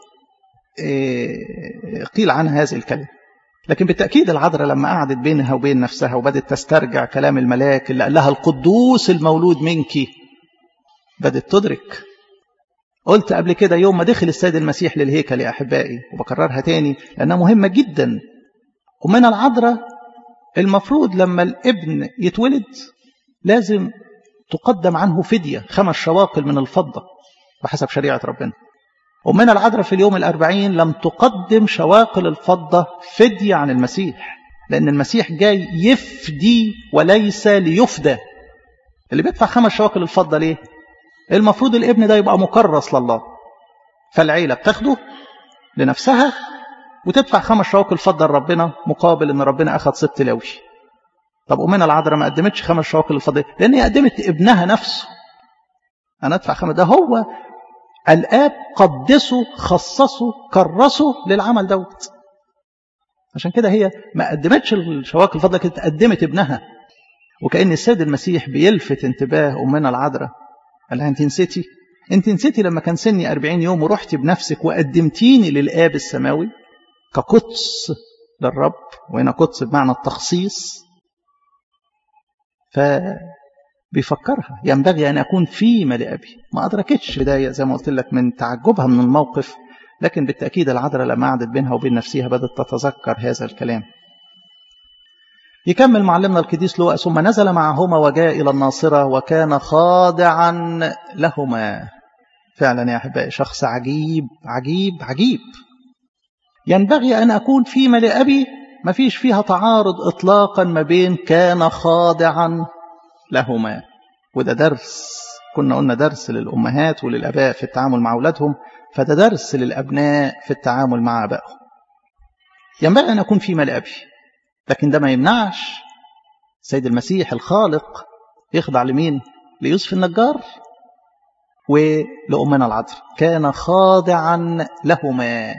قيل عنها هذه الكلمة لكن بالتأكيد العذراء لما قعدت بينها وبين نفسها وبدت تسترجع كلام الملاك اللي قال لها القدوس المولود منك بدت تدرك قلت قبل كده يوم ما دخل السيد المسيح للهيكل يا أحبائي وبكررها تاني لأنها مهمة جدا ومن العذراء المفروض لما الابن يتولد لازم تقدم عنه فدية خمس شواقل من الفضة بحسب شريعة ربنا ومن العذراء في اليوم الأربعين لم تقدم شواقل الفضة فدية عن المسيح لأن المسيح جاي يفدي وليس ليفدى اللي بيدفع خمس شواقل الفضة ليه المفروض الابن ده يبقى مكرس لله فالعيلة بتاخده لنفسها وتدفع خمس شواقل فضة لربنا مقابل ان ربنا اخذ سبت لاوي طب امنا العذراء ما قدمتش خمس شواقل الفضة لان هي قدمت ابنها نفسه انا ادفع خمس ده هو الاب قدسه خصصه كرسه للعمل دوت عشان كده هي ما قدمتش الشواقل الفضة كانت قدمت ابنها وكأن السيد المسيح بيلفت انتباه أمنا العذراء قال لها أنت نسيتي أنت نسيتي لما كان سني أربعين يوم ورحتي بنفسك وقدمتيني للآب السماوي كقدس للرب وهنا قدس بمعنى التخصيص فبيفكرها ينبغي أن أكون فيما لأبي ما أدركتش بداية زي ما قلت لك من تعجبها من الموقف لكن بالتأكيد العذراء لما قعدت بينها وبين نفسها بدأت تتذكر هذا الكلام يكمل معلمنا القديس لوقا ثم نزل معهما وجاء إلى الناصرة وكان خاضعا لهما فعلا يا أحبائي شخص عجيب عجيب عجيب ينبغي أن أكون في ملء أبي ما فيش فيها تعارض إطلاقا ما بين كان خاضعا لهما وده درس كنا قلنا درس للأمهات وللأباء في التعامل مع أولادهم فده درس للأبناء في التعامل مع أبائهم ينبغي أن أكون في ملء أبي لكن ده ما يمنعش سيد المسيح الخالق يخضع لمين ليوسف النجار ولأمنا العذراء كان خاضعا لهما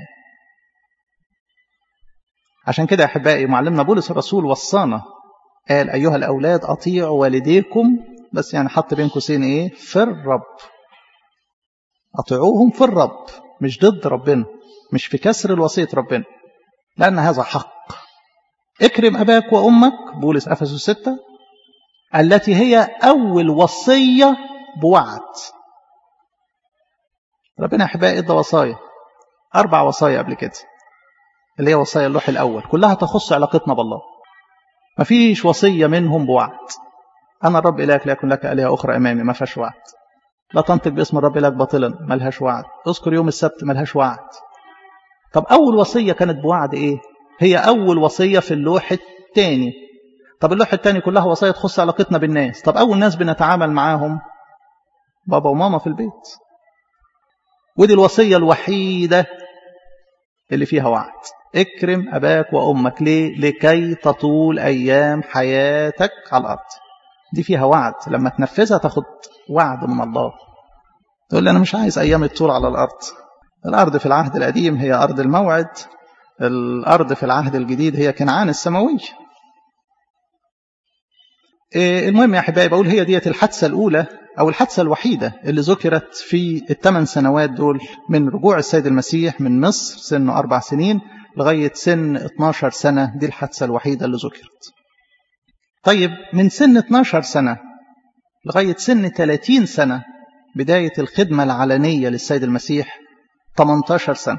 عشان كده أحبائي معلمنا بولس الرسول وصانا قال أيها الأولاد أطيعوا والديكم بس يعني حط بين قوسين إيه في الرب أطيعوهم في الرب مش ضد ربنا مش في كسر الوصية ربنا لأن هذا حق اكرم أباك وأمك بولس أفسس ستة التي هي أول وصية بوعد ربنا أحبائي إدى وصايا أربع وصايا قبل كده اللي هي وصايا اللوح الأول كلها تخص علاقتنا بالله ما فيش وصية منهم بوعد أنا الرب إلهك لا يكون لك آلهة أخرى أمامي ما فيهاش وعد لا تنطق باسم الرب إلهك باطلا ملهاش وعد اذكر يوم السبت ملهاش وعد طب أول وصية كانت بوعد إيه هي أول وصية في اللوح الثاني طب اللوح الثاني كلها وصايا تخص علاقتنا بالناس طب أول ناس بنتعامل معاهم بابا وماما في البيت ودي الوصية الوحيدة اللي فيها وعد اكرم أباك وأمك ليه؟ لكي تطول أيام حياتك على الأرض دي فيها وعد لما تنفذها تاخد وعد من الله تقول لي أنا مش عايز أيام الطول على الأرض الأرض في العهد القديم هي أرض الموعد الأرض في العهد الجديد هي كنعان السماوي المهم يا أحبائي بقول هي ديت الحادثة الأولى أو الحادثة الوحيدة اللي ذكرت في الثمان سنوات دول من رجوع السيد المسيح من مصر سنه أربع سنين لغاية سن 12 سنة دي الحادثة الوحيدة اللي ذكرت طيب من سن 12 سنة لغاية سن 30 سنة بداية الخدمة العلنية للسيد المسيح 18 سنة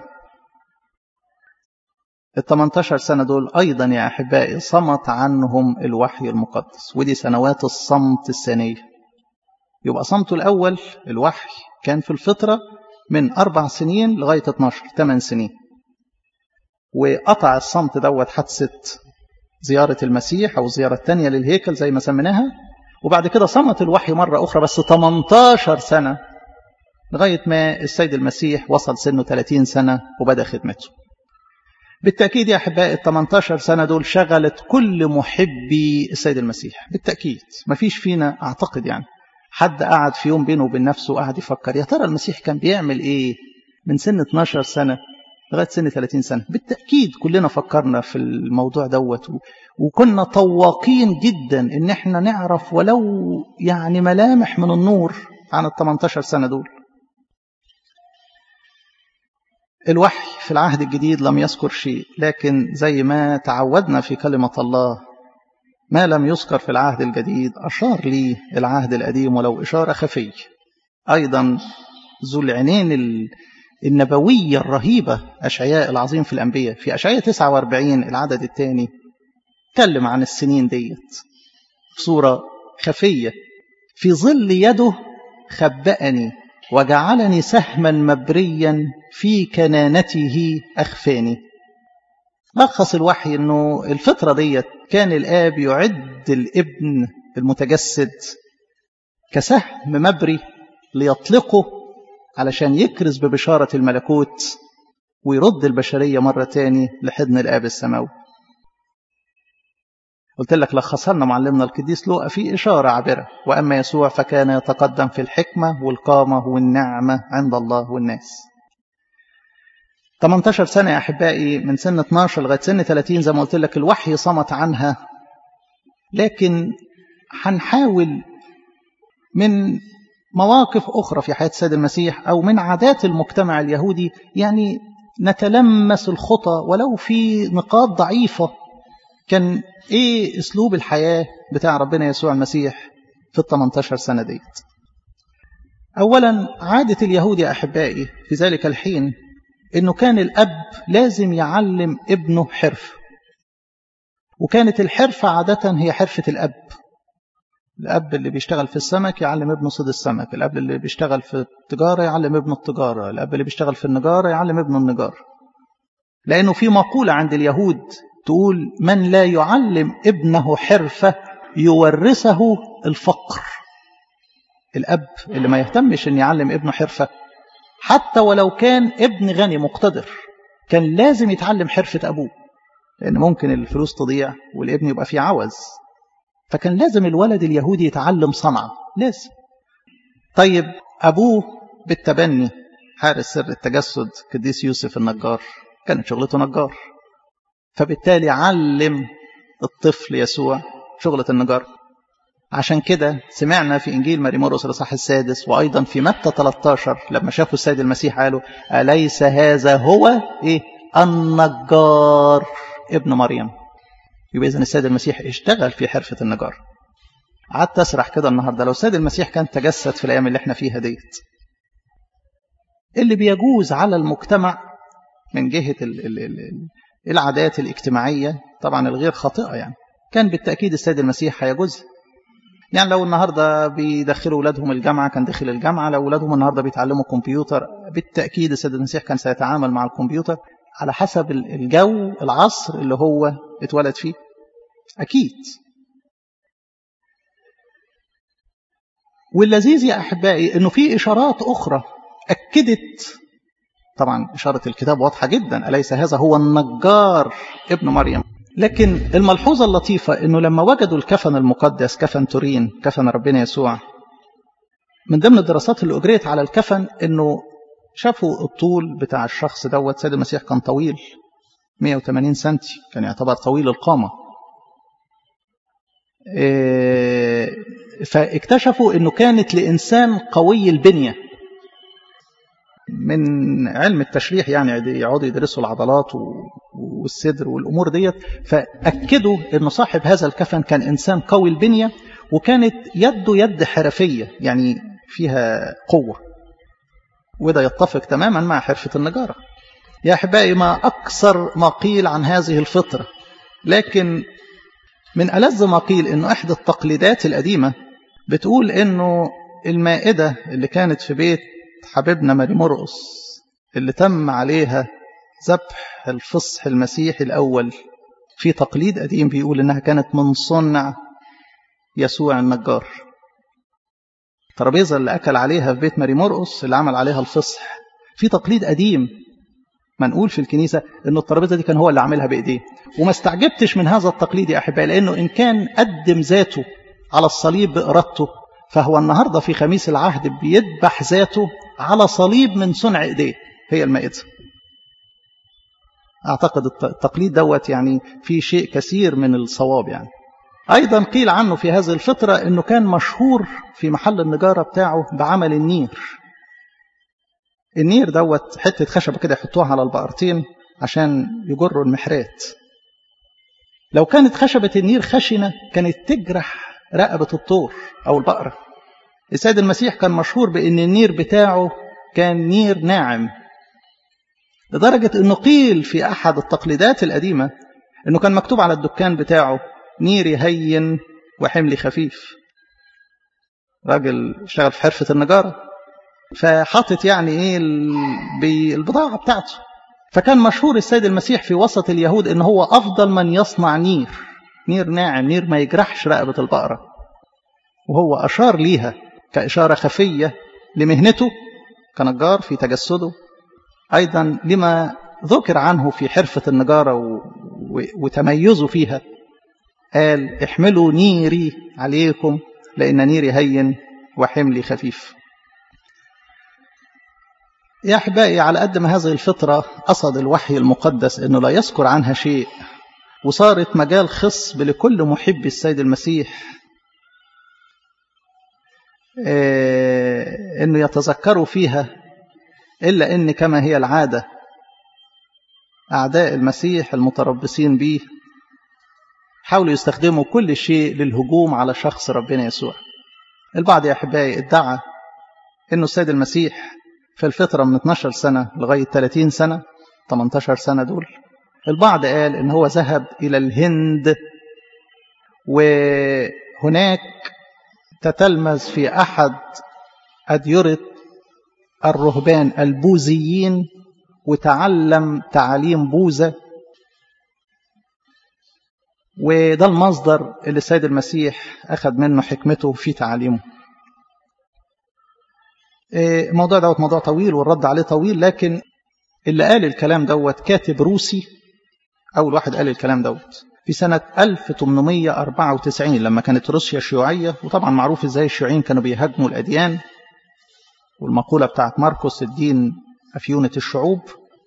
ال 18 سنة دول أيضا يا أحبائي صمت عنهم الوحي المقدس ودي سنوات الصمت الثانية يبقى صمته الأول الوحي كان في الفطرة من أربع سنين لغاية 12 8 سنين وقطع الصمت دوت حادثة زيارة المسيح أو الزيارة الثانية للهيكل زي ما سميناها وبعد كده صمت الوحي مرة أخرى بس 18 سنة لغاية ما السيد المسيح وصل سنه 30 سنة وبدأ خدمته بالتأكيد يا أحبائي ال 18 سنة دول شغلت كل محبي السيد المسيح بالتأكيد ما فيش فينا أعتقد يعني حد قعد في يوم بينه وبين نفسه وقعد يفكر يا ترى المسيح كان بيعمل إيه من سن 12 سنة لغاية سن 30 سنة بالتأكيد كلنا فكرنا في الموضوع دوت وكنا طواقين جدا ان احنا نعرف ولو يعني ملامح من النور عن ال 18 سنة دول الوحي في العهد الجديد لم يذكر شيء لكن زي ما تعودنا في كلمة الله ما لم يذكر في العهد الجديد أشار لي العهد القديم ولو إشارة خفية أيضا ذو العينين النبوية الرهيبة أشعياء العظيم في الأنبياء في أشعياء 49 العدد الثاني تكلم عن السنين ديت صورة خفية في ظل يده خبأني وجعلني سهما مبريا في كنانته أخفاني لخص الوحي أنه الفترة ديت كان الآب يعد الابن المتجسد كسهم مبري ليطلقه علشان يكرز ببشارة الملكوت ويرد البشرية مرة تاني لحضن الآب السماوي قلت لك لخص لنا معلمنا القديس لوقا في إشارة عابرة وأما يسوع فكان يتقدم في الحكمة والقامة والنعمة عند الله والناس 18 سنة يا أحبائي من سن 12 لغاية سن 30 زي ما قلت لك الوحي صمت عنها لكن هنحاول من مواقف أخرى في حياة السيد المسيح أو من عادات المجتمع اليهودي يعني نتلمس الخطى ولو في نقاط ضعيفة كان ايه اسلوب الحياة بتاع ربنا يسوع المسيح في ال 18 سنة ديت اولا عادة اليهود يا احبائي في ذلك الحين انه كان الاب لازم يعلم ابنه حرف وكانت الحرفة عادة هي حرفة الاب الاب اللي بيشتغل في السمك يعلم ابنه صيد السمك الاب اللي بيشتغل في التجارة يعلم ابنه التجارة الاب اللي بيشتغل في النجارة يعلم ابنه النجارة لأنه في مقولة عند اليهود تقول من لا يعلم ابنه حرفة يورثه الفقر الأب اللي ما يهتمش أن يعلم ابنه حرفة حتى ولو كان ابن غني مقتدر كان لازم يتعلم حرفة أبوه لأن ممكن الفلوس تضيع والابن يبقى فيه عوز فكان لازم الولد اليهودي يتعلم صنعة لازم طيب أبوه بالتبني حارس سر التجسد قديس يوسف النجار كانت شغلته نجار فبالتالي علم الطفل يسوع شغلة النجار عشان كده سمعنا في إنجيل ماري مرقس الإصحاح السادس وأيضا في متى 13 لما شافوا السيد المسيح قالوا أليس هذا هو إيه النجار ابن مريم يبقى إذن السيد المسيح اشتغل في حرفة النجار قعدت أسرح كده النهاردة لو السيد المسيح كان تجسد في الأيام اللي احنا فيها ديت اللي بيجوز على المجتمع من جهة ال ال ال العادات الاجتماعية طبعا الغير خاطئة يعني كان بالتأكيد السيد المسيح هيجوزها يعني لو النهاردة بيدخلوا أولادهم الجامعة كان دخل الجامعة لو أولادهم النهاردة بيتعلموا كمبيوتر بالتأكيد السيد المسيح كان سيتعامل مع الكمبيوتر على حسب الجو العصر اللي هو اتولد فيه أكيد واللذيذ يا أحبائي أنه في إشارات أخرى أكدت طبعا إشارة الكتاب واضحة جدا أليس هذا هو النجار ابن مريم لكن الملحوظة اللطيفة أنه لما وجدوا الكفن المقدس كفن تورين كفن ربنا يسوع من ضمن الدراسات اللي أجريت على الكفن أنه شافوا الطول بتاع الشخص دوت سيد المسيح كان طويل 180 سنتي كان يعتبر طويل القامة فاكتشفوا أنه كانت لإنسان قوي البنية من علم التشريح يعني يقعدوا يدرسوا العضلات والصدر والامور ديت فاكدوا ان صاحب هذا الكفن كان انسان قوي البنيه وكانت يده يد حرفيه يعني فيها قوه وده يتفق تماما مع حرفه النجاره يا احبائي ما اكثر ما قيل عن هذه الفطره لكن من ألذ ما قيل انه احدى التقليدات القديمه بتقول انه المائده اللي كانت في بيت حبيبنا ماري مرقس اللي تم عليها ذبح الفصح المسيحي الأول في تقليد قديم بيقول إنها كانت من صنع يسوع النجار الترابيزة اللي أكل عليها في بيت ماري مرقس اللي عمل عليها الفصح في تقليد قديم منقول في الكنيسة إنه الترابيزة دي كان هو اللي عاملها بإيديه وما استعجبتش من هذا التقليد يا أحبائي لأنه إن كان قدم ذاته على الصليب بإرادته فهو النهاردة في خميس العهد بيذبح ذاته على صليب من صنع ايديه هي المائدة اعتقد التقليد دوت يعني في شيء كثير من الصواب يعني ايضا قيل عنه في هذه الفترة انه كان مشهور في محل النجارة بتاعه بعمل النير النير دوت حتة خشبة كده يحطوها على البقرتين عشان يجروا المحرات لو كانت خشبة النير خشنة كانت تجرح رقبة الطور أو البقرة السيد المسيح كان مشهور بأن النير بتاعه كان نير ناعم لدرجة أنه قيل في أحد التقليدات القديمة أنه كان مكتوب على الدكان بتاعه نيري هين وحملي خفيف راجل اشتغل في حرفة النجارة فحاطط يعني ايه بالبضاعة بتاعته فكان مشهور السيد المسيح في وسط اليهود ان هو افضل من يصنع نير نير ناعم نير ما يجرحش رقبة البقرة وهو أشار ليها كإشارة خفية لمهنته كنجار في تجسده أيضا لما ذكر عنه في حرفة النجارة وتميزه فيها قال احملوا نيري عليكم لأن نيري هين وحملي خفيف يا أحبائي على قد ما هذه الفطرة قصد الوحي المقدس أنه لا يذكر عنها شيء وصارت مجال خصب لكل محب السيد المسيح انه يتذكروا فيها الا ان كما هي العاده أعداء المسيح المتربصين به حاولوا يستخدموا كل شيء للهجوم على شخص ربنا يسوع البعض يا أحبائي ادعى أنه السيد المسيح في الفترة من 12 سنة لغاية 30 سنة 18 سنة دول البعض قال ان هو ذهب الى الهند وهناك تتلمذ في احد اديره الرهبان البوذيين وتعلم تعاليم بوذا وده المصدر اللي السيد المسيح اخذ منه حكمته في تعاليمه الموضوع دوت موضوع طويل والرد عليه طويل لكن اللي قال الكلام دوت كاتب روسي أول واحد قال الكلام دوت في سنة 1894 لما كانت روسيا شيوعية وطبعا معروف ازاي الشيوعيين كانوا بيهاجموا الأديان والمقولة بتاعت ماركوس الدين أفيونة الشعوب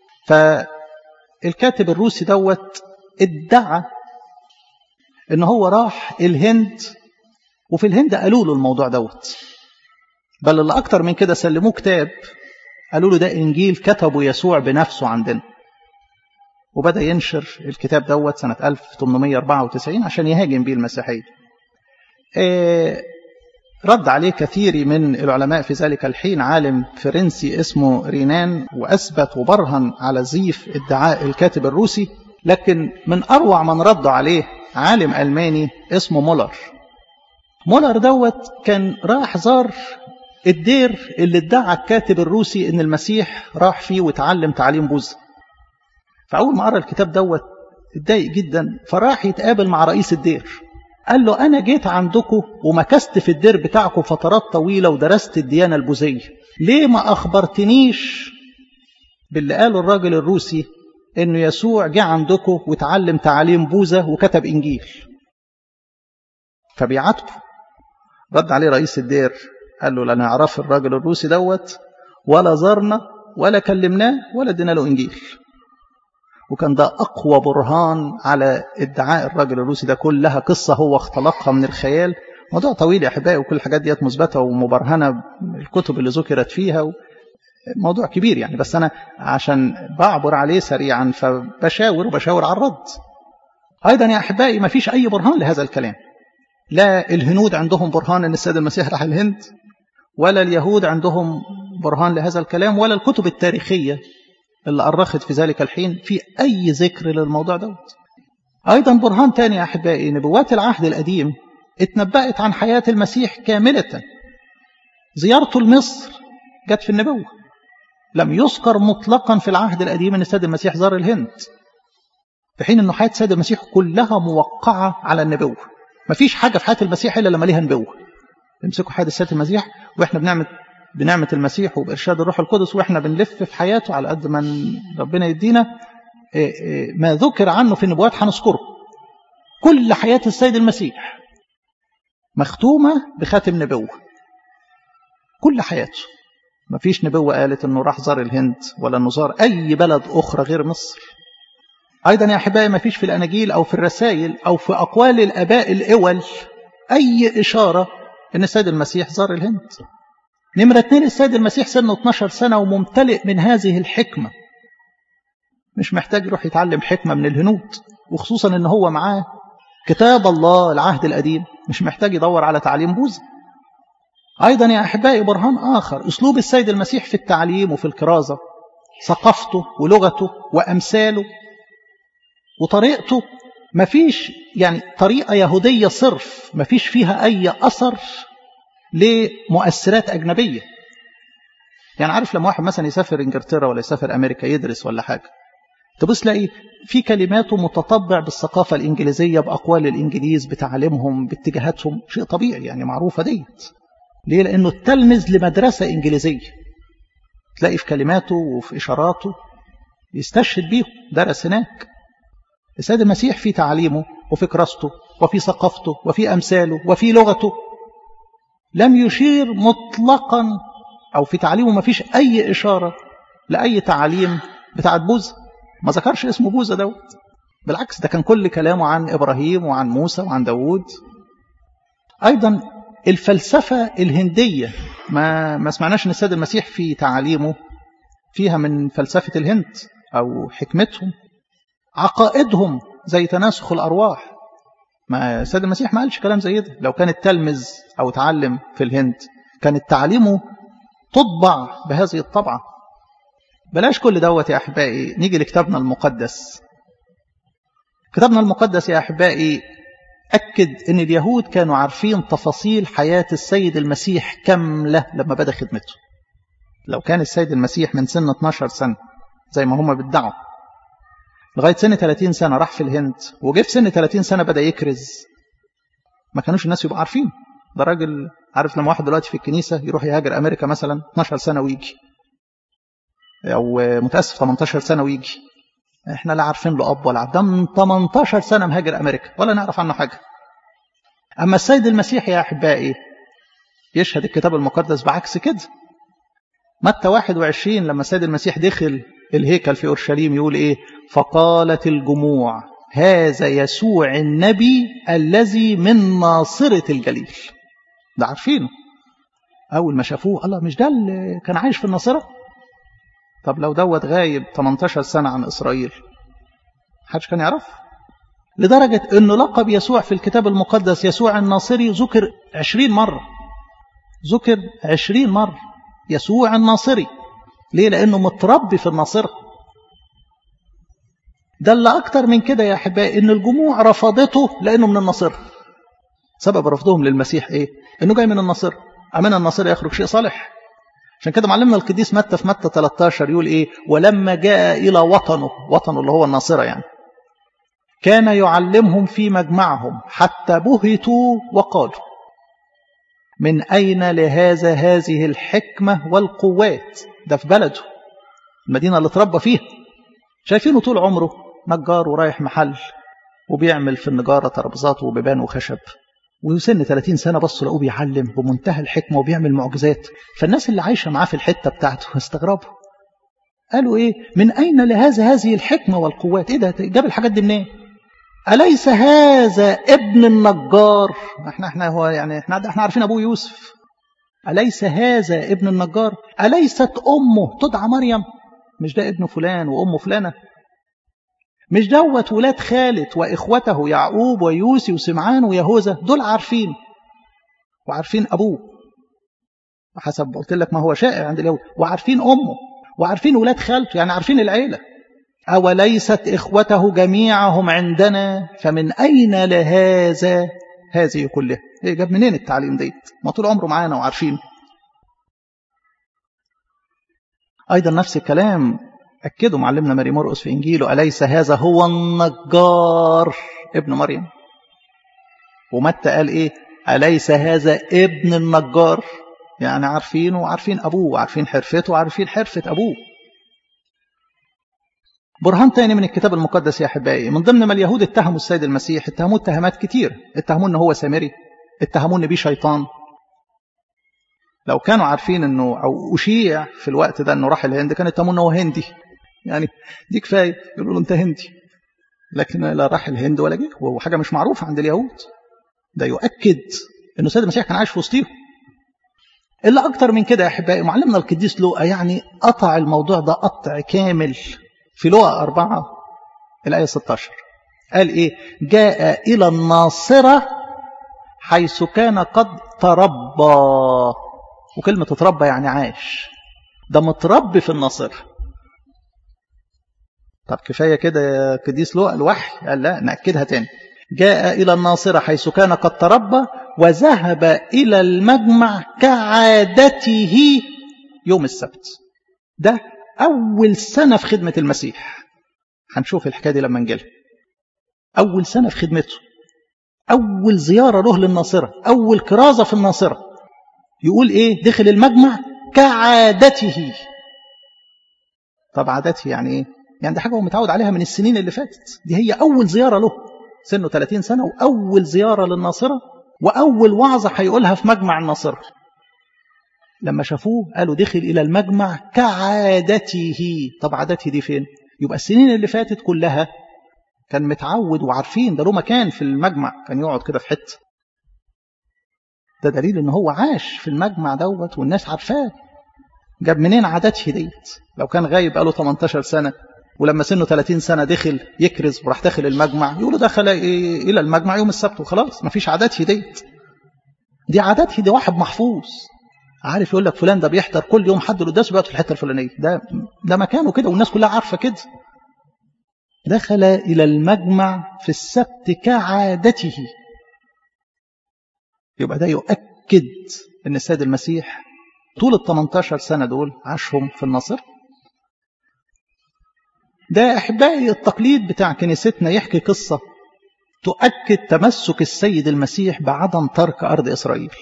فالكاتب الروسي دوت ادعى ان هو راح الهند وفي الهند قالوا له الموضوع دوت بل اللي أكتر من كده سلموه كتاب قالوا له ده إنجيل كتبه يسوع بنفسه عندنا وبدأ ينشر الكتاب دوت سنة 1894 عشان يهاجم بيه المسيحية إيه رد عليه كثير من العلماء في ذلك الحين عالم فرنسي اسمه رينان وأثبت وبرهن على زيف ادعاء الكاتب الروسي لكن من أروع من رد عليه عالم ألماني اسمه مولر مولر دوت كان راح زار الدير اللي ادعى الكاتب الروسي ان المسيح راح فيه وتعلم تعليم بوذا فاول ما قرا الكتاب دوت اتضايق جدا فراح يتقابل مع رئيس الدير قال له انا جيت عندكم ومكست في الدير بتاعكم فترات طويله ودرست الديانه البوذيه ليه ما اخبرتنيش باللي قاله الراجل الروسي انه يسوع جه عندكم وتعلم تعاليم بوذا وكتب انجيل فبيعاتبه رد عليه رئيس الدير قال له لا نعرف الراجل الروسي دوت ولا زارنا ولا كلمناه ولا ادينا له انجيل وكان ده اقوى برهان على ادعاء الراجل الروسي ده كلها قصه هو اختلقها من الخيال موضوع طويل يا احبائي وكل الحاجات ديت مثبته ومبرهنه الكتب اللي ذكرت فيها موضوع كبير يعني بس انا عشان بعبر عليه سريعا فبشاور وبشاور على الرد ايضا يا احبائي ما فيش اي برهان لهذا الكلام لا الهنود عندهم برهان ان السيد المسيح راح الهند ولا اليهود عندهم برهان لهذا الكلام ولا الكتب التاريخية اللي أرخت في ذلك الحين في أي ذكر للموضوع دوت أيضا برهان تاني يا أحبائي نبوات العهد القديم اتنبأت عن حياة المسيح كاملة زيارته لمصر جت في النبوة لم يذكر مطلقا في العهد القديم أن السيد المسيح زار الهند في حين أنه حياة السيد المسيح كلها موقعة على النبوة مفيش حاجة في حياة المسيح إلا لما ليها نبوة امسكوا حياة السيد المسيح واحنا بنعمل بنعمة المسيح وبإرشاد الروح القدس واحنا بنلف في حياته على قد ما ربنا يدينا ما ذكر عنه في النبوات هنذكره كل حياة السيد المسيح مختومة بخاتم نبوة كل حياته ما فيش نبوة قالت انه راح زار الهند ولا انه زار اي بلد اخرى غير مصر ايضا يا احبائي ما فيش في الاناجيل او في الرسائل او في اقوال الاباء الاول اي اشاره ان السيد المسيح زار الهند نمرة اتنين السيد المسيح سنه 12 سنة وممتلئ من هذه الحكمة مش محتاج يروح يتعلم حكمة من الهنود وخصوصا ان هو معاه كتاب الله العهد القديم مش محتاج يدور على تعليم بوذا أيضا يا أحبائي برهان آخر أسلوب السيد المسيح في التعليم وفي الكرازة ثقافته ولغته وأمثاله وطريقته مفيش يعني طريقة يهودية صرف مفيش فيها أي أثر لمؤثرات أجنبية يعني عارف لما واحد مثلا يسافر إنجلترا ولا يسافر أمريكا يدرس ولا حاجة تبص تلاقي في كلماته متطبع بالثقافة الإنجليزية بأقوال الإنجليز بتعليمهم باتجاهاتهم شيء طبيعي يعني معروفة ديت ليه؟ لأنه التلمذ لمدرسة إنجليزية تلاقي في كلماته وفي إشاراته يستشهد بيهم درس هناك السيد المسيح في تعليمه وفي كراسته وفي ثقافته وفي أمثاله وفي لغته لم يشير مطلقا أو في تعليمه ما فيش أي إشارة لأي تعاليم بتاعت بوذا ما ذكرش اسمه بوذا دوت بالعكس ده كان كل كلامه عن إبراهيم وعن موسى وعن داوود أيضا الفلسفة الهندية ما ما سمعناش ان السيد المسيح في تعاليمه فيها من فلسفة الهند أو حكمتهم عقائدهم زي تناسخ الأرواح ما السيد المسيح ما قالش كلام زي ده لو كان التلمذ أو اتعلم في الهند كانت تعليمه تطبع بهذه الطبعة بلاش كل دوت يا أحبائي نيجي لكتابنا المقدس كتابنا المقدس يا أحبائي أكد أن اليهود كانوا عارفين تفاصيل حياة السيد المسيح كاملة لما بدأ خدمته لو كان السيد المسيح من سن 12 سنة زي ما هم بيدعوا لغاية سن 30 سنة راح في الهند وجه في سن 30 سنة بدأ يكرز ما كانوش الناس يبقوا عارفين ده راجل عارف لما واحد دلوقتي في الكنيسة يروح يهاجر أمريكا مثلا 12 سنة ويجي أو متأسف 18 سنة ويجي احنا لا عارفين له أب ولا عبد ده من 18 سنة مهاجر أمريكا ولا نعرف عنه حاجة أما السيد المسيح يا أحبائي يشهد الكتاب المقدس بعكس كده متى 21 لما السيد المسيح دخل الهيكل في أورشليم يقول إيه فقالت الجموع هذا يسوع النبي الذي من ناصرة الجليل ده عارفينه أول ما شافوه الله مش ده اللي كان عايش في الناصرة طب لو دوت غايب 18 سنة عن إسرائيل حدش كان يعرف لدرجة أنه لقب يسوع في الكتاب المقدس يسوع الناصري ذكر 20 مرة ذكر 20 مرة يسوع الناصري ليه لأنه متربي في الناصرة ده اللي أكتر من كده يا أحبائي إن الجموع رفضته لأنه من الناصرة سبب رفضهم للمسيح إيه؟ إنه جاي من الناصرة أمن الناصرة يخرج شيء صالح عشان كده معلمنا القديس متى في متى 13 يقول إيه ولما جاء إلى وطنه وطنه اللي هو الناصرة يعني كان يعلمهم في مجمعهم حتى بهتوا وقالوا من أين لهذا هذه الحكمة والقوات ده في بلده المدينة اللي اتربى فيها شايفينه طول عمره نجار ورايح محل وبيعمل في النجارة ترابيزات وبيبان وخشب وسن 30 سنة بصوا لقوه بيعلم بمنتهى الحكمة وبيعمل معجزات فالناس اللي عايشة معاه في الحتة بتاعته استغربوا قالوا ايه من أين لهذا هذه الحكمة والقوات ايه ده جاب الحاجات دي منين أليس هذا ابن النجار احنا احنا هو يعني احنا احنا عارفين ابوه يوسف أليس هذا ابن النجار أليست أمه تدعى مريم مش ده ابن فلان وأمه فلانة مش دوت ولاد خالد وإخوته يعقوب ويوسي وسمعان ويهوذا دول عارفين وعارفين أبوه حسب قلت لك ما هو شائع عند اليهود وعارفين أمه وعارفين ولاد خالته يعني عارفين العيلة أوليست إخوته جميعهم عندنا فمن أين لهذا هذه كلها إيه جاب منين التعليم ديت ما طول عمره معانا وعارفين أيضا نفس الكلام أكدوا معلمنا ماري مرقس في إنجيله أليس هذا هو النجار ابن مريم ومتى قال إيه أليس هذا ابن النجار يعني عارفينه وعارفين أبوه وعارفين حرفته وعارفين حرفة أبوه برهان تاني من الكتاب المقدس يا أحبائي من ضمن ما اليهود اتهموا السيد المسيح اتهموه اتهامات كتير اتهموه ان هو سامري اتهموه ان بيه شيطان لو كانوا عارفين انه او اشيع في الوقت ده انه راح الهند كانوا اتهموه انه هو هندي يعني دي كفايه يقولوا له انت هندي لكن لا راح الهند ولا جه وهو حاجه مش معروفه عند اليهود ده يؤكد انه السيد المسيح كان عايش في وسطهم الا اكتر من كده يا احبائي معلمنا القديس لوقا يعني قطع الموضوع ده قطع كامل في لوقا أربعة الآية 16 قال إيه جاء إلى الناصرة حيث كان قد تربى وكلمة تربى يعني عاش ده متربي في الناصرة طب كفاية كده يا قديس لوقا الوحي قال لا نأكدها تاني جاء إلى الناصرة حيث كان قد تربى وذهب إلى المجمع كعادته يوم السبت ده أول سنة في خدمة المسيح هنشوف الحكاية دي لما نجيلها أول سنة في خدمته أول زيارة له للناصرة أول كرازة في الناصرة يقول إيه دخل المجمع كعادته طب عادته يعني إيه يعني دي حاجة هو متعود عليها من السنين اللي فاتت دي هي أول زيارة له سنه 30 سنة وأول زيارة للناصرة وأول وعظة هيقولها في مجمع الناصرة لما شافوه قالوا دخل إلى المجمع كعادته طب عادته دي فين يبقى السنين اللي فاتت كلها كان متعود وعارفين ده له مكان في المجمع كان يقعد كده في حته ده دليل ان هو عاش في المجمع دوت والناس عارفاه جاب منين عادته ديت لو كان غايب قاله 18 سنة ولما سنه 30 سنة دخل يكرز وراح داخل المجمع يقولوا دخل إلى المجمع يوم السبت وخلاص ما فيش عادات هديت دي عادات دي واحد محفوظ عارف يقول لك فلان ده بيحضر كل يوم حد القداس بيقعد في الحته الفلانيه ده ده مكانه كده والناس كلها عارفه كده دخل الى المجمع في السبت كعادته يبقى ده يؤكد ان السيد المسيح طول ال 18 سنه دول عاشهم في النصر ده احبائي التقليد بتاع كنيستنا يحكي قصه تؤكد تمسك السيد المسيح بعدم ترك ارض اسرائيل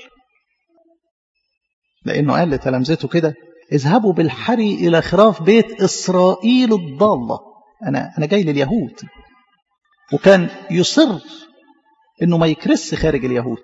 لأنه قال لتلامذته كده اذهبوا بالحري إلى خراف بيت إسرائيل الضالة أنا أنا جاي لليهود وكان يصر إنه ما يكرس خارج اليهود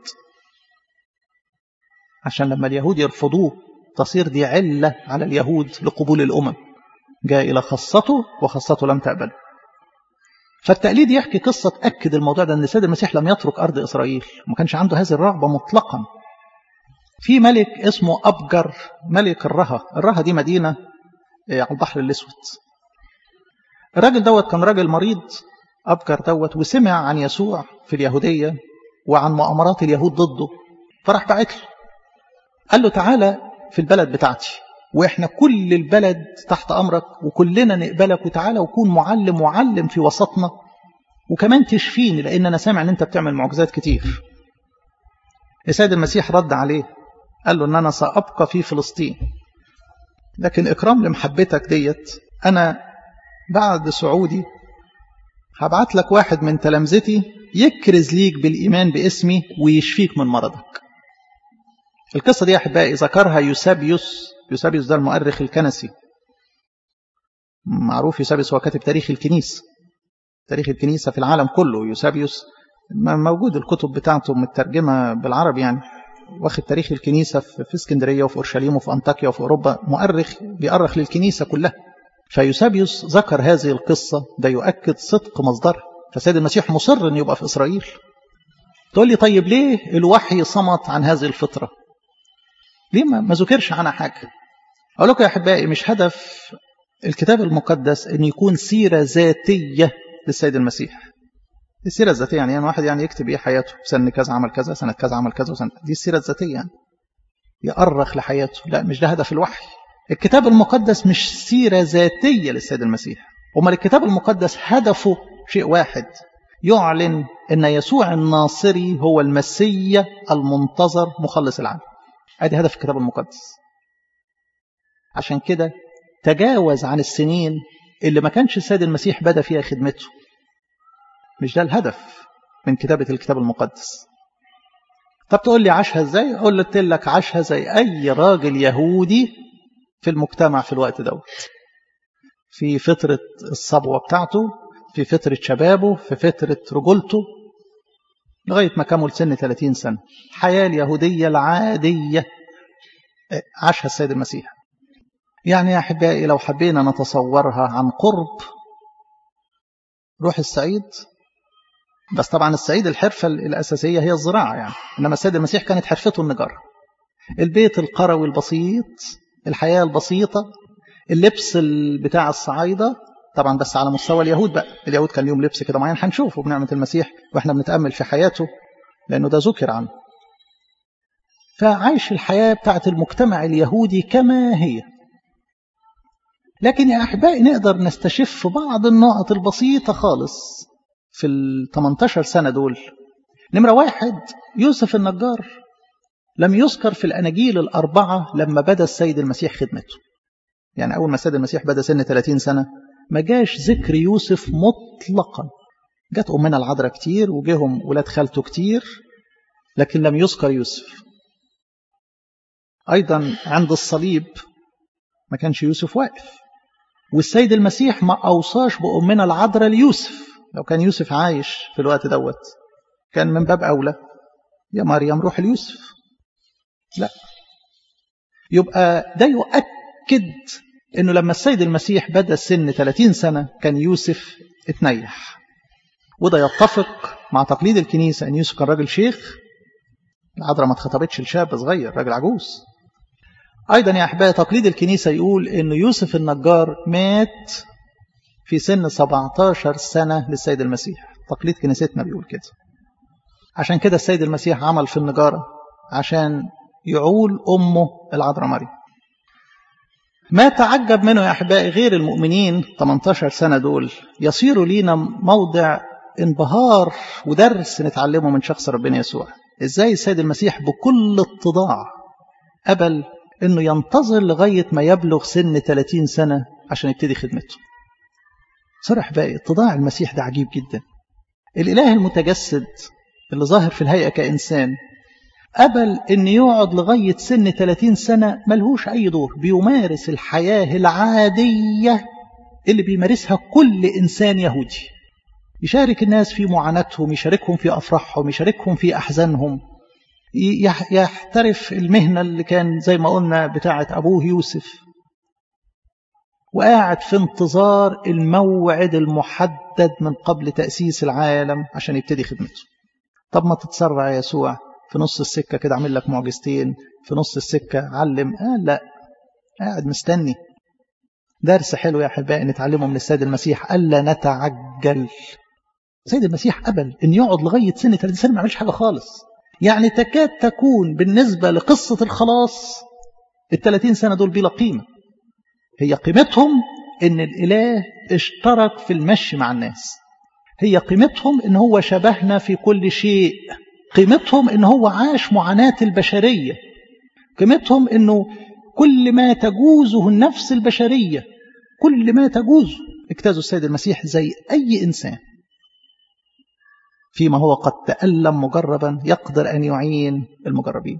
عشان لما اليهود يرفضوه تصير دي علة على اليهود لقبول الأمم جاء إلى خاصته وخاصته لم تقبله فالتقليد يحكي قصة تأكد الموضوع ده أن السيد المسيح لم يترك أرض إسرائيل ما كانش عنده هذه الرغبة مطلقا في ملك اسمه أبجر ملك الرها الرها دي مدينة على البحر الأسود الراجل دوت كان راجل مريض أبجر دوت وسمع عن يسوع في اليهودية وعن مؤامرات اليهود ضده فراح بعت له قال له تعالى في البلد بتاعتي واحنا كل البلد تحت امرك وكلنا نقبلك وتعالى وكون معلم وعلم في وسطنا وكمان تشفيني لان انا سامع ان انت بتعمل معجزات كتير السيد المسيح رد عليه قال له ان انا سابقى في فلسطين لكن اكرام لمحبتك ديت انا بعد صعودي هبعت لك واحد من تلامذتي يكرز ليك بالايمان باسمي ويشفيك من مرضك القصه دي يا احبائي ذكرها يوسابيوس يوسابيوس ده المؤرخ الكنسي معروف يوسابيوس هو كاتب تاريخ الكنيسه تاريخ الكنيسه في العالم كله يوسابيوس موجود الكتب بتاعته مترجمه بالعربي يعني واخد تاريخ الكنيسة في اسكندرية وفي أورشليم وفي أنطاكيا وفي أوروبا مؤرخ بيأرخ للكنيسة كلها فيوسابيوس ذكر هذه القصة ده يؤكد صدق مصدرها فسيد المسيح مصر أن يبقى في إسرائيل تقول لي طيب ليه الوحي صمت عن هذه الفطرة ليه ما ذكرش عنها حاجة أقول لكم يا أحبائي مش هدف الكتاب المقدس أن يكون سيرة ذاتية للسيد المسيح السيرة الذاتية يعني, يعني واحد يعني يكتب ايه حياته سنة كذا عمل كذا سنة كذا عمل كذا وسنة دي السيرة الذاتية يعني يأرخ لحياته لا مش ده هدف الوحي الكتاب المقدس مش سيرة ذاتية للسيد المسيح أمال الكتاب المقدس هدفه شيء واحد يعلن أن يسوع الناصري هو المسيا المنتظر مخلص العالم ادي هدف الكتاب المقدس عشان كده تجاوز عن السنين اللي ما كانش السيد المسيح بدأ فيها خدمته مش ده الهدف من كتابة الكتاب المقدس طب تقول لي عاشها ازاي قلت لك عاشها زي اي راجل يهودي في المجتمع في الوقت دوت في فترة الصبوة بتاعته في فترة شبابه في فترة رجولته لغاية ما كمل سن 30 سنة الحياة اليهودية العادية عاشها السيد المسيح يعني يا أحبائي لو حبينا نتصورها عن قرب روح السعيد بس طبعا الصعيد الحرفة الأساسية هي الزراعة يعني إنما السيد المسيح كانت حرفته النجارة البيت القروي البسيط الحياة البسيطة اللبس بتاع الصعايدة طبعا بس على مستوى اليهود بقى اليهود كان ليهم لبس كده معين هنشوفه بنعمة المسيح واحنا بنتأمل في حياته لأنه ده ذكر عنه فعايش الحياة بتاعت المجتمع اليهودي كما هي لكن يا أحبائي نقدر نستشف بعض النقط البسيطة خالص في ال 18 سنة دول نمرة واحد يوسف النجار لم يذكر في الأناجيل الأربعة لما بدأ السيد المسيح خدمته يعني أول ما السيد المسيح بدأ سن 30 سنة ما جاش ذكر يوسف مطلقا جت أمنا العذراء كتير وجيهم ولاد خالته كتير لكن لم يذكر يوسف أيضا عند الصليب ما كانش يوسف واقف والسيد المسيح ما أوصاش بأمنا العذراء ليوسف لو كان يوسف عايش في الوقت دوت كان من باب أولى يا مريم روح ليوسف لا يبقى ده يؤكد انه لما السيد المسيح بدا سن 30 سنه كان يوسف اتنيح وده يتفق مع تقليد الكنيسه ان يوسف كان راجل شيخ العذراء ما اتخطبتش لشاب صغير راجل عجوز ايضا يا احبائي تقليد الكنيسه يقول ان يوسف النجار مات في سن 17 سنة للسيد المسيح تقليد كنيستنا بيقول كده عشان كده السيد المسيح عمل في النجارة عشان يعول أمه العذراء مريم ما تعجب منه يا أحبائي غير المؤمنين 18 سنة دول يصيروا لينا موضع انبهار ودرس نتعلمه من شخص ربنا يسوع ازاي السيد المسيح بكل اتضاع قبل انه ينتظر لغاية ما يبلغ سن 30 سنة عشان يبتدي خدمته صرح بقى اتضاع المسيح ده عجيب جدا الإله المتجسد اللي ظاهر في الهيئة كإنسان قبل أن يقعد لغاية سن 30 سنة ملهوش أي دور بيمارس الحياة العادية اللي بيمارسها كل إنسان يهودي يشارك الناس في معاناتهم يشاركهم في أفراحهم يشاركهم في أحزانهم يحترف المهنة اللي كان زي ما قلنا بتاعة أبوه يوسف وقاعد في انتظار الموعد المحدد من قبل تأسيس العالم عشان يبتدي خدمته طب ما تتسرع يا يسوع في نص السكة كده عامل لك معجزتين في نص السكة علم آه لا قاعد مستني درس حلو يا أحبائي نتعلمه من السيد المسيح ألا نتعجل السيد المسيح قبل أن يقعد لغاية سن 30 سنة ما يعملش حاجة خالص يعني تكاد تكون بالنسبة لقصة الخلاص ال 30 سنة دول بلا قيمة هي قيمتهم ان الاله اشترك في المشي مع الناس هي قيمتهم ان هو شبهنا في كل شيء قيمتهم ان هو عاش معاناة البشرية قيمتهم انه كل ما تجوزه النفس البشرية كل ما تجوزه اجتازه السيد المسيح زي اي انسان فيما هو قد تألم مجربا يقدر ان يعين المجربين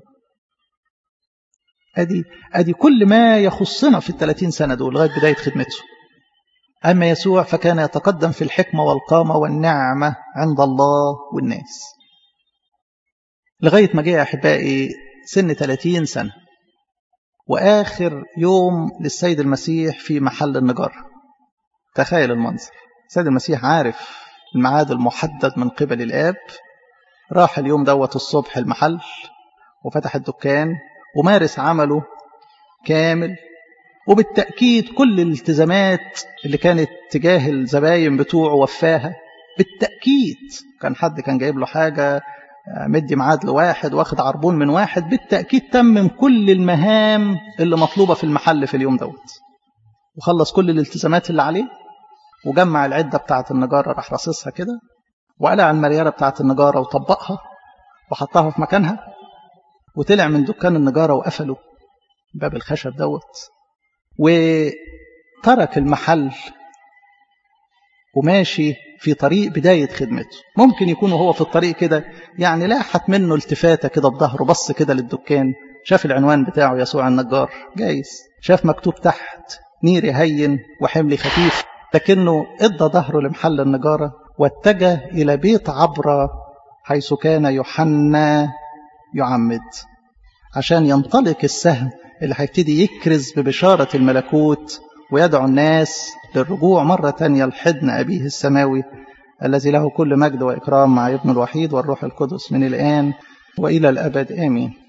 ادي ادي كل ما يخصنا في الثلاثين سنة دول لغاية بداية خدمته أما يسوع فكان يتقدم في الحكمة والقامة والنعمة عند الله والناس لغاية ما جاء أحبائي سن 30 سنة وآخر يوم للسيد المسيح في محل النجار تخيل المنظر السيد المسيح عارف الميعاد المحدد من قبل الآب راح اليوم دوت الصبح المحل وفتح الدكان ومارس عمله كامل وبالتأكيد كل الالتزامات اللي كانت تجاه الزباين بتوعه وفاها بالتأكيد كان حد كان جايب له حاجة مدي ميعاد لواحد واخد عربون من واحد بالتأكيد تمم كل المهام اللي مطلوبة في المحل في اليوم دوت وخلص كل الالتزامات اللي عليه وجمع العدة بتاعة النجارة راح رصصها كده وقلع المليارة بتاعة النجارة وطبقها وحطها في مكانها وطلع من دكان النجارة وقفله باب الخشب دوت وترك المحل وماشي في طريق بداية خدمته ممكن يكون وهو في الطريق كده يعني لاحت منه التفاتة كده بظهره بص كده للدكان شاف العنوان بتاعه يسوع النجار جايز شاف مكتوب تحت نيري هين وحملي خفيف لكنه ادى ظهره لمحل النجارة واتجه إلى بيت عبرة حيث كان يوحنا يعمد عشان ينطلق السهم اللي هيبتدي يكرز ببشارة الملكوت ويدعو الناس للرجوع مرة تانية لحضن أبيه السماوي الذي له كل مجد وإكرام مع ابن الوحيد والروح القدس من الآن وإلى الأبد آمين